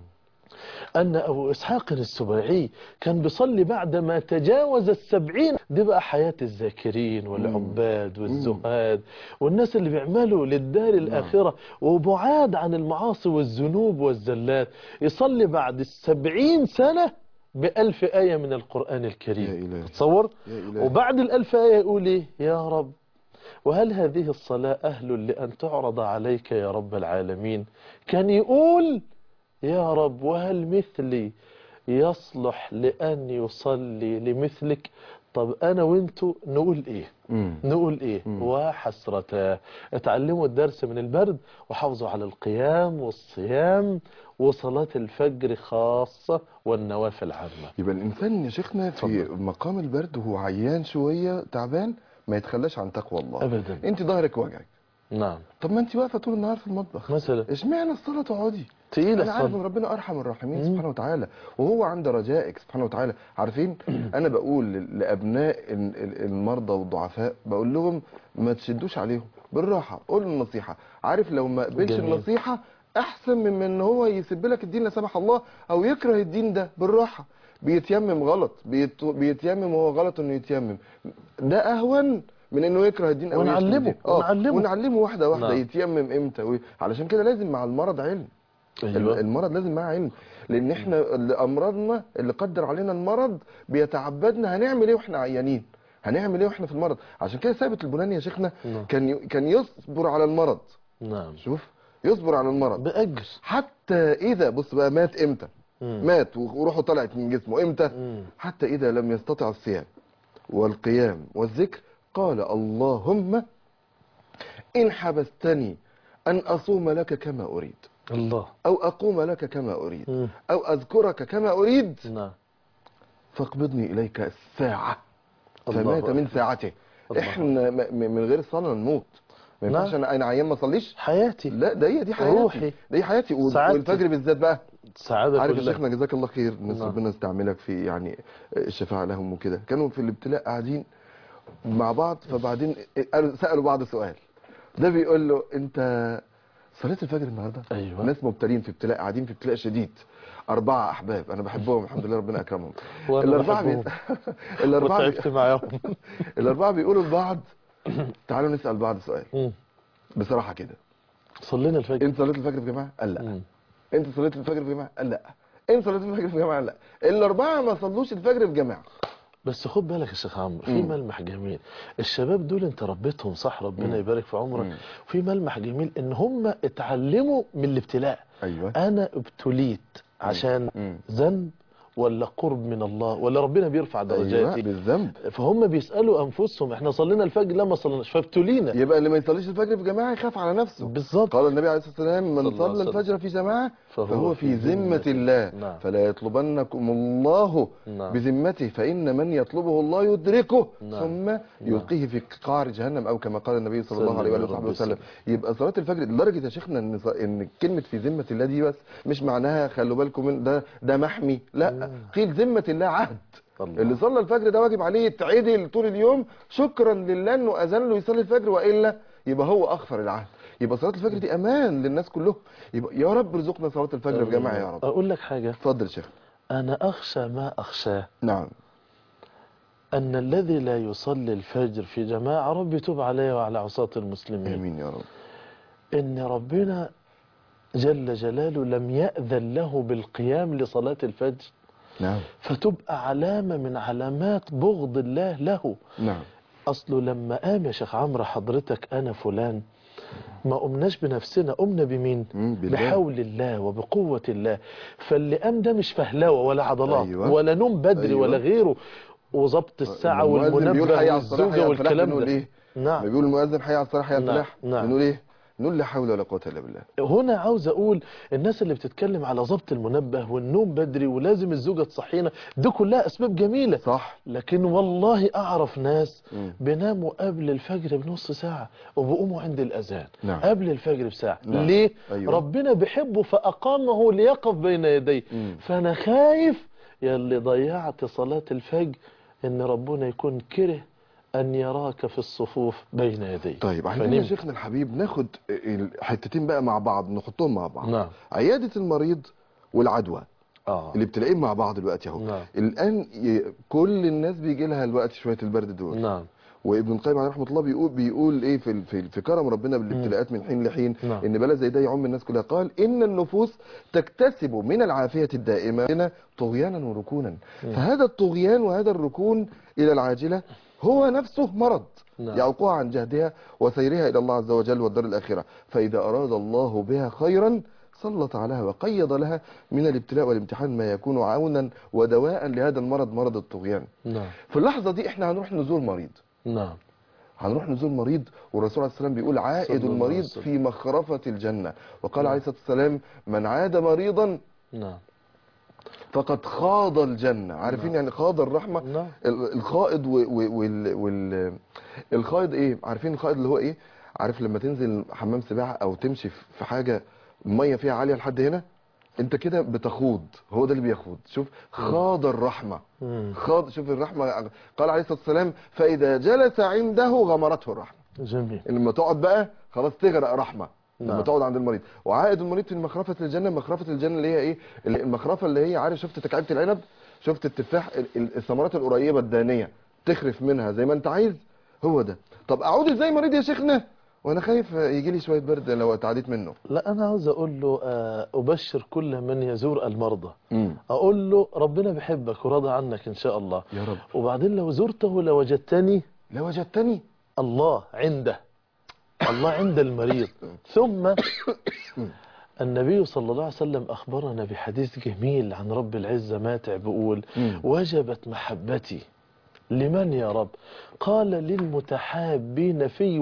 أن أبو إسحاق السباعي كان بيصلي بعد ما تجاوز السبعين دي بقى حياة الذاكرين والعباد والزهاد والناس اللي بيعملوا للدار الآخرة وبعاد عن المعاصي والذنوب والزلات يصلي بعد السبعين سنة بألف آية من القرآن يا الكريم إلهي. تصور يا إلهي. وبعد الألف آية يقول إيه يا رب وهل هذه الصلاة أهل لأن تعرض عليك يا رب العالمين كان يقول يا رب وهل مثلي يصلح لأن يصلي لمثلك طب أنا وانتو نقول إيه مم. نقول إيه مم. وحسرتا اتعلموا الدرس من البرد وحافظوا على القيام والصيام وصلاة الفجر خاصة والنوافل عامة يبقى الانسان يا شيخنا في اتفضل. مقام البرد وهو عيان شويه تعبان ما يتخلاش عن تقوى الله أبدا انت ظهرك وجعك نعم طب ما انت واقفه طول النهار في المطبخ مثلا اشمعنى الصلاه تقعدي تقيلة انا عارف ان الصلاة ربنا ارحم الراحمين مم. سبحانه وتعالى وهو عند رجائك سبحانه وتعالى عارفين انا بقول ل- لابناء ال- ال- المرضى والضعفاء بقول لهم ما تشدوش عليهم بالراحه قول النصيحه عارف لو ما قبلش جميل. النصيحه احسن من ان هو يسب لك الدين لا سمح الله او يكره الدين ده بالراحه بيتيمم غلط بيت... بيتيمم وهو غلط انه يتيمم ده اهون من انه يكره الدين او يشتم ونعلمه، الدين. اه ونعلمه. ونعلمه واحده واحده نعم. يتيمم امتى و... علشان كده لازم مع المرض علم أيوة. المرض لازم معاه علم لان احنا اللي امراضنا اللي قدر علينا المرض بيتعبدنا هنعمل ايه واحنا عيانين هنعمل ايه واحنا في المرض عشان كده ثابت البناني يا شيخنا نعم. كان ي... كان يصبر على المرض نعم شوف يصبر على المرض بأجر حتى اذا بص بقى مات امتى مم. مات وروحه طلعت من جسمه امتى مم. حتى اذا لم يستطع الصيام والقيام والذكر قال اللهم ان حبستني ان اصوم لك كما اريد الله او اقوم لك كما اريد مم. او اذكرك كما اريد نعم فاقبضني اليك الساعه الله فمات من أكبر. ساعته الله احنا م- م- من غير صلاه نموت ما نعم. ينفعش انا انا عيان ما اصليش حياتي لا ده هي دي حياتي روحي. دي حياتي وال- سعادتي. والفجر بالذات بقى سعادة عارف يا كلها شيخنا جزاك الله خير الناس نعم. ربنا يستعملك في يعني الشفاعة لهم وكده كانوا في الابتلاء قاعدين مع بعض فبعدين قالوا سألوا بعض سؤال ده بيقول له انت صليت الفجر النهارده أيوة. ناس مبتلين في ابتلاء قاعدين في ابتلاء شديد أربعة أحباب أنا بحبهم الحمد لله ربنا أكرمهم وأنا الأربعة بي... بحبهم. الأربعة بي... وتعبت معاهم الأربعة بيقولوا لبعض تعالوا نسأل بعض سؤال مم. بصراحة كده صلينا الفجر أنت صليت الفجر في جماعة؟ قال لا مم. انت صليت الفجر في جماعه قال لا انت صليت الفجر في جماعه لا الاربعه ما صلوش الفجر في جماعه بس خد بالك يا شيخ عمرو في مم. ملمح جميل الشباب دول انت ربيتهم صح ربنا مم. يبارك في عمرك مم. في ملمح جميل ان هم اتعلموا من الابتلاء ايوه انا ابتليت عشان مم. ذنب ولا قرب من الله ولا ربنا بيرفع ايوه درجاتي بالذنب فهم بيسالوا انفسهم احنا صلينا الفجر لا ما صليناش فابتلينا يبقى اللي ما يصليش الفجر في جماعه يخاف على نفسه بالظبط قال النبي عليه الصلاه والسلام صلى من الله عليه صلى وسلم. الفجر في جماعه فهو فهو في في ذمه ذمة الله نعم. فلا يطلبنكم الله نعم. بذمته فان من يطلبه الله يدركه نعم. ثم يلقيه في قعر جهنم او كما قال النبي صلى الله صلى عليه واله الله وصحبه عليه وسلم يبقى صلاه الفجر لدرجه يا شيخنا ان ص- ان كلمه في ذمه الله دي بس مش معناها خلوا بالكم من ده ده محمي لا قيل ذمه الله عهد الله. اللي صلى الفجر ده واجب عليه يتعدل طول اليوم شكرا لله انه اذن له يصلي الفجر والا يبقى هو اخفر العهد يبقى صلاه الفجر دي امان للناس كلهم يبقى يا رب ارزقنا صلاه الفجر في جماعه يا رب اقول لك حاجه اتفضل يا شيخ انا اخشى ما اخشاه نعم أن الذي لا يصلي الفجر في جماعة رب يتوب عليه وعلى عصاة المسلمين امين يا رب إن ربنا جل جلاله لم يأذن له بالقيام لصلاة الفجر نعم فتبقى علامة من علامات بغض الله له نعم أصله لما قام يا شيخ عمرو حضرتك أنا فلان ما قمناش بنفسنا قمنا بمين مم، بالله. بحول الله وبقوة الله فاللي قام ده مش فهلوة ولا عضلات أيوة. ولا نوم بدري أيوة. ولا غيره وظبط الساعة المؤذن بيقول والمنبه حي على الصلاة حي والزوجة على الفلاح والكلام بنقول ده ايه نعم ما بيقول المؤذن حي على الصلاة حي على نعم، الفلاح نعم. بنقول ايه نقول لا حول ولا قوة الا بالله هنا عاوز اقول الناس اللي بتتكلم على ضبط المنبه والنوم بدري ولازم الزوجة تصحينا دي كلها اسباب جميلة صح لكن والله اعرف ناس مم. بيناموا قبل الفجر بنص ساعة وبيقوموا عند الاذان نعم. قبل الفجر بساعة نعم. ليه أيوة. ربنا بيحبه فاقامه ليقف بين يديه مم. فانا خايف يا اللي ضيعت صلاة الفجر ان ربنا يكون كره ان يراك في الصفوف بين يديه طيب عايزين يا فنمت. شيخنا الحبيب ناخد الحتتين بقى مع بعض نحطهم مع بعض نعم. عيادة المريض والعدوى اه اللي بتلاقيهم مع بعض دلوقتي اهو نعم. الان ي... كل الناس بيجي لها الوقت شويه البرد دول نعم وابن القيم عليه رحمه الله بيقول بيقول ايه في ال- في, في كرم ربنا بالابتلاءات من حين لحين نعم. ان بلا زي ده يعم الناس كلها قال ان النفوس تكتسب من العافيه الدائمه هنا طغيانا وركونا فهذا الطغيان وهذا الركون الى العاجله هو نفسه مرض نعم. يعوقها عن جهدها وسيرها الى الله عز وجل والدار الاخره فاذا اراد الله بها خيرا سلط عليها وقيض لها من الابتلاء والامتحان ما يكون عونا ودواء لهذا المرض مرض الطغيان نعم في اللحظه دي احنا هنروح نزور مريض نعم هنروح نزور مريض والرسول عليه السلام بيقول عائد صلى الله عليه المريض وسلم. في مخرفة الجنة وقال عليه الصلاة والسلام من عاد مريضا نعم فقد خاض الجنة عارفين يعني خاض الرحمة نعم. ال- الخائض و- و- وال وال الخائض ايه عارفين الخائض اللي هو ايه عارف لما تنزل حمام سباحة او تمشي في في حاجة مية فيها عالية لحد هنا انت كده بتخوض هو ده اللي بيخوض شوف خاض الرحمة مم. خاض شوف الرحمة قال عليه الصلاة والسلام فإذا جلس عنده غمرته الرحمة جميل لما تقعد بقى خلاص تغرق رحمه لما نعم. تقعد عند المريض وعائد المريض في مخرفه الجنه مخرفه الجنه اللي هي ايه اللي- المخرفه اللي هي عارف شفت تكعيبه العنب شفت التفاح ال- ال- الثمرات القريبه الدانيه تخرف منها زي ما انت عايز هو ده طب اعود ازاي مريض يا شيخنا وانا خايف يجي لي شويه برد لو اتعديت منه لا انا عاوز اقول له آه، ابشر كل من يزور المرضى امم اقول له ربنا بيحبك وراضى عنك ان شاء الله يا رب وبعدين لو زرته لوجدتني لو وجدتني الله عنده الله عند المريض ثم النبي صلى الله عليه وسلم أخبرنا بحديث جميل عن رب العزة ماتع بيقول مم. وجبت محبتي لمن يا رب قال للمتحابين في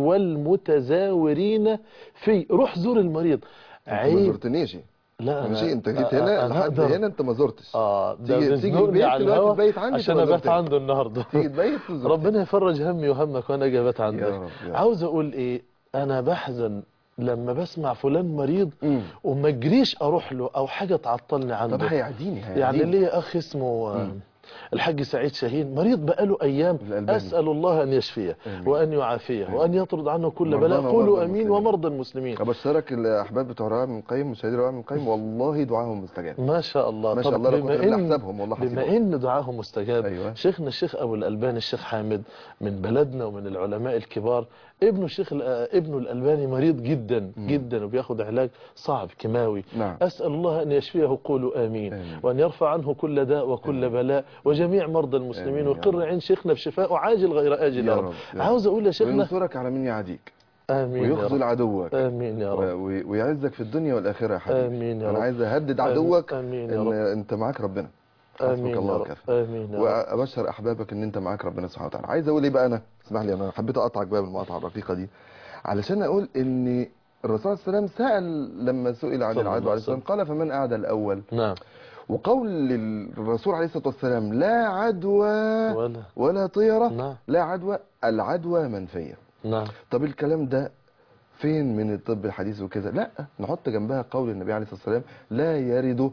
والمتزاورين في روح زور المريض انت ما عيب زرتنيش لا أنا ماشي انت جيت أ- هنا أنا لحد أقدر. هنا انت ما زرتش اه ده تيجي- تيجي بيزنقني البيت على دلوقتي الهوا تبيت عندي عشان تبقى ابات زرتني. عنده النهارده تيجي تبيت وزرت. ربنا يفرج همي وهمك وانا اجي ابات عندك يا رب يا رب. عاوز اقول ايه انا بحزن لما بسمع فلان مريض مم. وما اجريش اروح له او حاجه تعطلني عنده طب هيعديني هيعديني يعني ليا اخ اسمه آه، الحاج سعيد شاهين مريض بقاله ايام الألباني. اسال الله ان يشفيه آمين. وان يعافيه وان يطرد عنه كل مرضانا بلاء ومرضى قولوا امين المسلمين. ومرضى المسلمين ابشرك الاحباب بتوع رواية من قيم مشاهدي رواية من قيم والله دعاهم مستجاب ما شاء الله ما شاء طب الله لا بما قوة الا إن- حسابهم والله بما حسيبهم ان دعاهم مستجاب أيوة. شيخنا الشيخ ابو الالباني الشيخ حامد من بلدنا ومن العلماء الكبار ابنه الشيخ ال- ابنه الالباني مريض جدا جدا وبياخد علاج صعب كيماوي نعم. اسال الله ان يشفيه قولوا امين, آمين. وان يرفع عنه كل داء وكل بلاء وجميع مرضى المسلمين آمين يا ويقر رب. عين شيخنا بشفائه عاجل غير اجل يا يا رب، رب يا رب. عاوز اقول يا شيخنا وينصرك على من يعاديك امين يا ويخذل رب عدوك امين يا و- رب و- ويعزك في الدنيا والاخره يا حبيبي آمين يا انا رب. عايز اهدد آمين- عدوك آمين يا ان رب. انت معاك ربنا حسبك امين يا الله رب وكفى امين يا رب وابشر احبابك ان انت معاك ربنا سبحانه وتعالى عايز اقول ايه بقى انا اسمح لي انا حبيت اقطعك بقى بالمقاطعه الرقيقه دي علشان اقول ان الرسول صلى الله عليه وسلم سال لما سئل عن صلى الله العدو عليه عليه السلام قال فمن اعدى الاول نعم وقول الرسول عليه الصلاه والسلام لا عدوى ولا ولا طيره نعم لا عدوى العدوى منفيه نعم طب الكلام ده فين من الطب الحديث وكذا لا نحط جنبها قول النبي عليه الصلاه والسلام لا يرد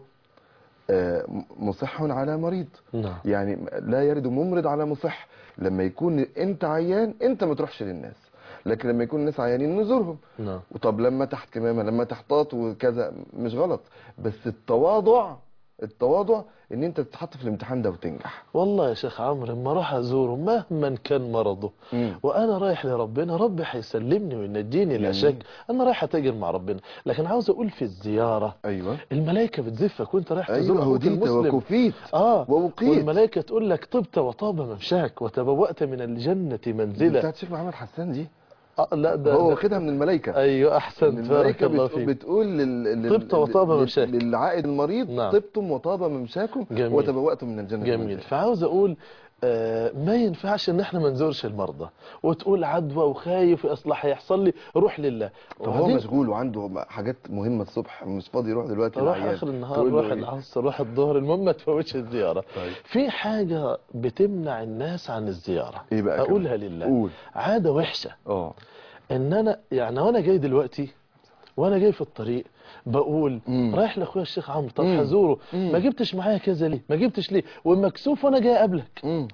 آه، مصح على مريض نعم يعني لا يرد ممرض على مصح لما يكون انت عيان انت ما تروحش للناس لكن لما يكون الناس عيانين نزورهم نعم وطب لما تحت كمامه لما تحتاط وكذا مش غلط بس التواضع التواضع ان انت تتحط في الامتحان ده وتنجح والله يا شيخ عمرو لما راح ازوره مهما كان مرضه مم. وانا رايح لربنا ربي هيسلمني وينجيني لا جميل. شك انا رايح اتاجر مع ربنا لكن عاوز اقول في الزياره ايوه الملائكه بتزفك وانت رايح تزور ايوه اخوك هديت المسلم وكفيت اه ووقيت والملائكه تقول لك طبت وطاب ممشاك وتبوأت من الجنه منزلا بتاعت الشيخ محمد حسان دي آه لا ده, هو ده واخدها من الملائكه ايوه إن احسنت بارك الملائكه الله بتقول, فيك بتقول لل... لل... طبت وطاب لل- ممشاك. للعائد المريض نعم. طبتم وطاب ممشاكم جميل. وتبوأتم من الجنه جميل منزلا. فعاوز اقول آه، ما ينفعش ان احنا ما نزورش المرضى وتقول عدوى وخايف اصل هيحصل لي روح لله طب هو وبعدين مشغول وعنده حاجات مهمه الصبح مش فاضي يروح دلوقتي روح العيان. اخر النهار تقول له روح إيه؟ العصر روح الظهر المهم ما تفوتش الزياره طيب. في حاجه بتمنع الناس عن الزياره ايه بقى كمان؟ اقولها لله قول عاده وحشه اه ان انا يعني وانا جاي دلوقتي وانا جاي في الطريق بقول مم. رايح لاخويا الشيخ عمرو طب مم. هزوره مم. ما جبتش معايا كذا ليه ما جبتش ليه ومكسوف وانا جاي اقابلك امم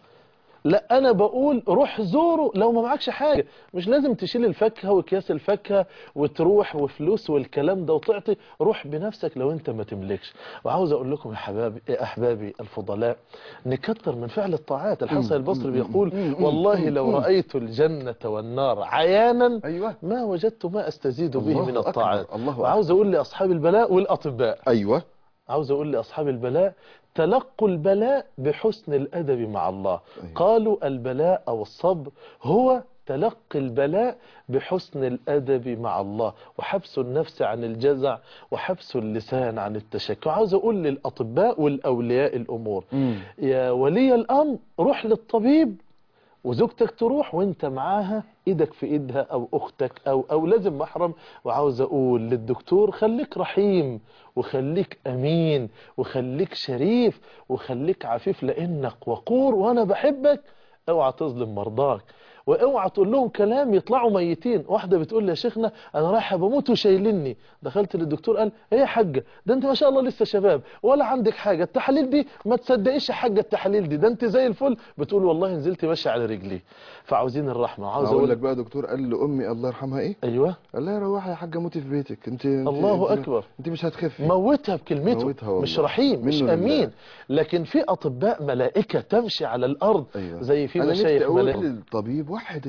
لا انا بقول روح زوره لو ما معكش حاجه مش لازم تشيل الفاكهه واكياس الفاكهه وتروح وفلوس والكلام ده وتعطي روح بنفسك لو انت ما تملكش وعاوز اقول لكم يا حبابي يا احبابي الفضلاء نكتر من فعل الطاعات الحسن البصري بيقول والله لو رايت الجنه والنار عيانا ايوه ما وجدت ما استزيد به الله من أكبر، الطاعات الله أكبر. وعاوز اقول لاصحاب البلاء والاطباء ايوه عاوز اقول لاصحاب البلاء تلقوا البلاء بحسن الادب مع الله أيوة. قالوا البلاء او الصبر هو تلقي البلاء بحسن الادب مع الله وحبس النفس عن الجزع وحبس اللسان عن التشكي عاوز اقول للاطباء والاولياء الامور مم. يا ولي الامر روح للطبيب وزوجتك تروح وانت معاها ايدك في ايدها او اختك او او لازم محرم وعاوز اقول للدكتور خليك رحيم وخليك امين وخليك شريف وخليك عفيف لانك وقور وانا بحبك اوعى تظلم مرضاك واوعى تقول لهم كلام يطلعوا ميتين واحده بتقول لي يا شيخنا انا رايحه بموت وشايلني دخلت للدكتور قال ايه يا حاجه ده انت ما شاء الله لسه شباب ولا عندك حاجه التحاليل دي ما تصدقيش يا حاجه التحاليل دي ده انت زي الفل بتقول والله نزلت ماشي على رجلي فعاوزين الرحمه عاوز اقول اقول لك بقى دكتور قال لامي الله يرحمها ايه ايوه قال لها روحي يا حاجه موتي في بيتك انت, انت الله انت أكبر. انت مش هتخفي موتها بكلمته موتها والله. مش رحيم مش منه لله. امين لكن في اطباء ملائكه تمشي على الارض ايوه زي في انا نفسي مشايخ اقول ملائكه للطبيب وحد الله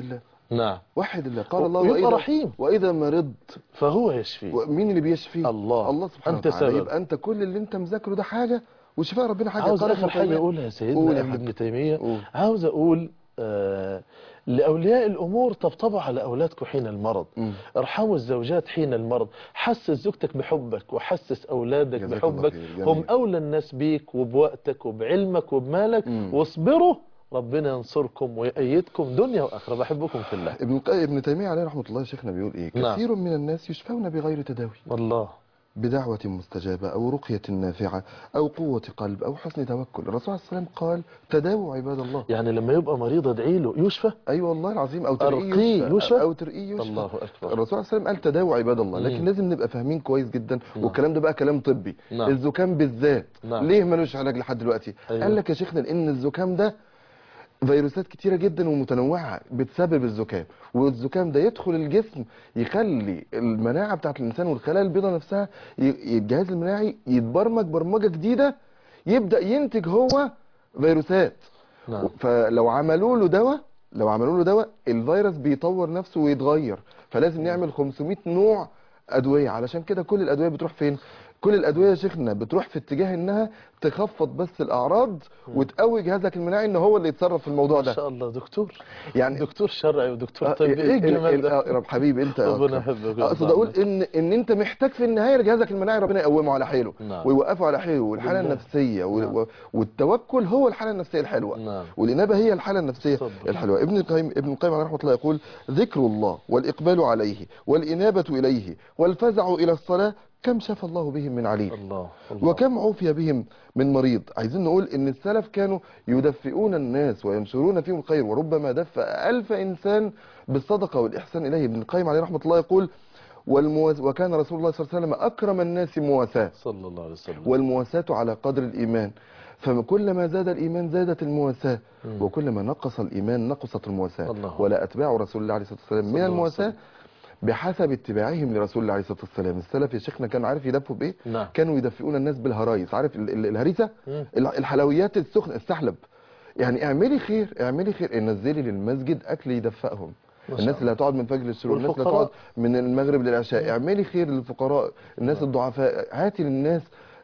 نعم واحد اللي قال و- الله ويبقى وإذا, رحيم. وإذا مرضت فهو يشفي مين اللي بيشفي الله. الله سبحانه أنت وتعالى سبب. يبقى أنت كل اللي أنت مذاكره ده حاجة وشفاء ربنا حاجة عاوز قال اخر ابن حاجه تيمية. اقولها يا سيدنا قول يا ابن حاج. ابن تيميه قول. عاوز اقول آه لاولياء الامور طبطبوا على اولادكم حين المرض مم. ارحموا الزوجات حين المرض حسس زوجتك بحبك وحسس اولادك جزاك الله بحبك خير. جميل. هم اولى الناس بيك وبوقتك وبعلمك وبمالك مم. واصبروا ربنا ينصركم ويأيدكم دنيا واخره بحبكم في الله ابن الق- ابن تيمية عليه رحمة الله شيخنا بيقول إيه نعم. كثير من الناس يشفون بغير تداوي الله بدعوة مستجابة أو رقية نافعة أو قوة قلب أو حسن توكل الرسول عليه السلام قال تداووا عباد الله يعني لما يبقى مريض ادعي له يشفى أي أيوة والله العظيم أو ترقيه أرقيه يشفى؟ أو ترقيه يشفى الله أكبر. الرسول عليه السلام قال تداووا عباد الله لكن مم. لازم نبقى فاهمين كويس جدا نعم. والكلام ده بقى كلام طبي نعم. الزكام بالذات نعم. ليه ملوش علاج لحد دلوقتي أيوة. قال لك يا شيخنا لأن الزكام ده فيروسات كتيرة جدا ومتنوعة بتسبب الزكام والزكام ده يدخل الجسم يخلي المناعة بتاعت الإنسان والخلايا البيضاء نفسها ي- الجهاز المناعي يتبرمج برمجة جديدة يبدأ ينتج هو فيروسات نعم فلو عملوا له دواء لو عملوا له دواء الفيروس بيطور نفسه ويتغير فلازم نعمل 500 نوع أدوية علشان كده كل الأدوية بتروح فين كل الأدوية يا شيخنا بتروح في اتجاه إنها تخفض بس الأعراض وتقوي جهازك المناعي إن هو اللي يتصرف في الموضوع ما ده شاء الله دكتور يعني دكتور شرعي ودكتور آه، طبي ايه ال- الجمال ال- ده آه، رب حبيبي انت ربنا أكرم. يحبك اقصد ويرضى اقول عنك. ان ان انت محتاج في النهايه جهازك المناعي ربنا يقومه على حيله نعم. ويوقفه على حيله والحاله بالله. النفسيه و- نعم. و- والتوكل هو الحاله النفسيه الحلوه نعم. والانابه هي الحاله النفسيه صدق. الحلوه ابن القيم ابن القيم عليه رحمه الله يقول ذكر الله والاقبال عليه والانابه اليه والفزع الى الصلاه كم شفى الله بهم من عليل الله الله وكم عوفي بهم من مريض عايزين نقول ان السلف كانوا يدفئون الناس وينشرون فيهم الخير وربما دفأ ألف إنسان بالصدقة والإحسان إليه ابن القيم عليه رحمة الله يقول والمواز... وكان رسول الله صلى الله عليه وسلم أكرم الناس مواساة صلى الله عليه وسلم والمواساة على قدر الإيمان فكلما زاد الإيمان زادت المواساة مم. وكلما نقص الإيمان نقصت المواساة الله. ولا أتباع رسول الله عليه الصلاة والسلام صلى من الله عليه المواساة وسلم. بحسب اتباعهم لرسول الله عليه الصلاة والسلام السلف يا شيخنا كانوا عارف يدفوا بإيه نعم كانوا يدفئون الناس بالهرايس عارف ال- ال- الهريسة مم. ال- الحلويات السخنة السحلب يعني اعملي خير اعملي خير نزلي للمسجد اكل يدفئهم ما شاء الناس الله. اللي هتقعد من فجر الشروق الناس اللي والفقراء. هتقعد من المغرب للعشاء اعملي خير للفقراء الناس الضعفاء هاتي للناس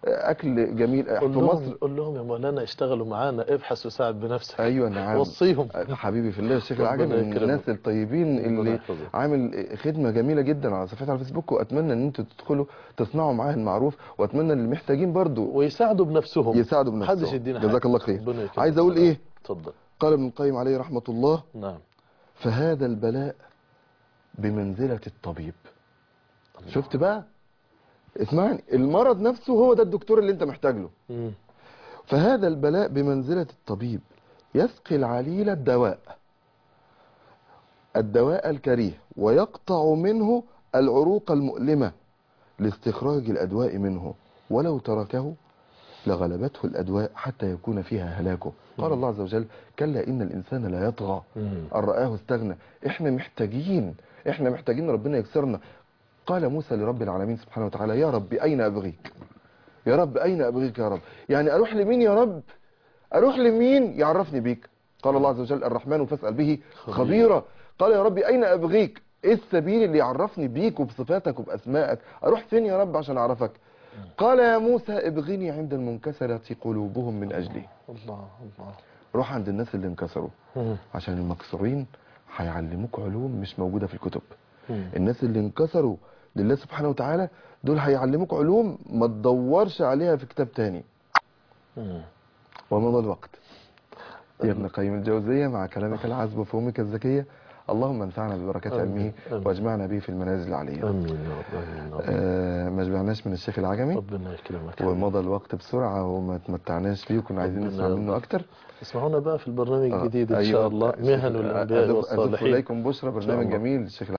اكل جميل في قول لهم مصر قول لهم يا مولانا اشتغلوا معانا ابحث وساعد بنفسك ايوه نعم وصيهم حبيبي في الله الشيخ ربنا العجب من يكرمك. الناس الطيبين ربنا اللي يحفظك. عامل خدمه جميله جدا على صفحتي على الفيسبوك واتمنى ان انتوا تدخلوا تصنعوا معاه المعروف واتمنى ان المحتاجين برضو ويساعدوا بنفسهم يساعدوا بنفسهم محدش يدينا جزاك حاجة. الله خير ربنا يكرمك. عايز اقول ايه اتفضل قال ابن القيم عليه رحمه الله نعم فهذا البلاء بمنزلة الطبيب شفت بقى اسمعني المرض نفسه هو ده الدكتور اللي انت محتاج له مم. فهذا البلاء بمنزلة الطبيب يسقي العليل الدواء الدواء الكريه ويقطع منه العروق المؤلمة لاستخراج الأدواء منه ولو تركه لغلبته الأدواء حتى يكون فيها هلاكه قال الله عز وجل كلا إن الإنسان لا يطغى مم. أن رآه استغنى احنا محتاجين احنا محتاجين ربنا يكسرنا قال موسى لرب العالمين سبحانه وتعالى يا رب أين أبغيك يا رب أين أبغيك يا رب يعني أروح لمين يا رب أروح لمين يعرفني بيك قال الله عز وجل الرحمن فاسأل به خبيرا قال يا رب أين أبغيك إيه السبيل اللي يعرفني بيك وبصفاتك وبأسمائك أروح فين يا رب عشان أعرفك قال يا موسى ابغني عند المنكسرة قلوبهم من أجلي الله الله روح عند الناس اللي انكسروا مم. عشان المكسورين هيعلموك علوم مش موجودة في الكتب مم. الناس اللي انكسروا لله سبحانه وتعالى دول هيعلموك علوم ما تدورش عليها في كتاب تاني مم. ومضى الوقت يا ابن قيم الجوزية مع كلامك العذب وفهمك الذكية اللهم انفعنا ببركات آمين. علمه آمين. واجمعنا به في المنازل العليا امين يا رب امين يا رب آه ما شبعناش من الشيخ العجمي ربنا يكرمك ومضى الوقت بسرعة وما تمتعناش فيه وكنا عايزين ربنا نسمع منه يرضى. أكتر اسمعونا بقى في البرنامج آه، الجديد ان أيوة. شاء الله مهن الانبياء أزف- أزف والصالحين إليكم بشرى برنامج الله. جميل الشيخ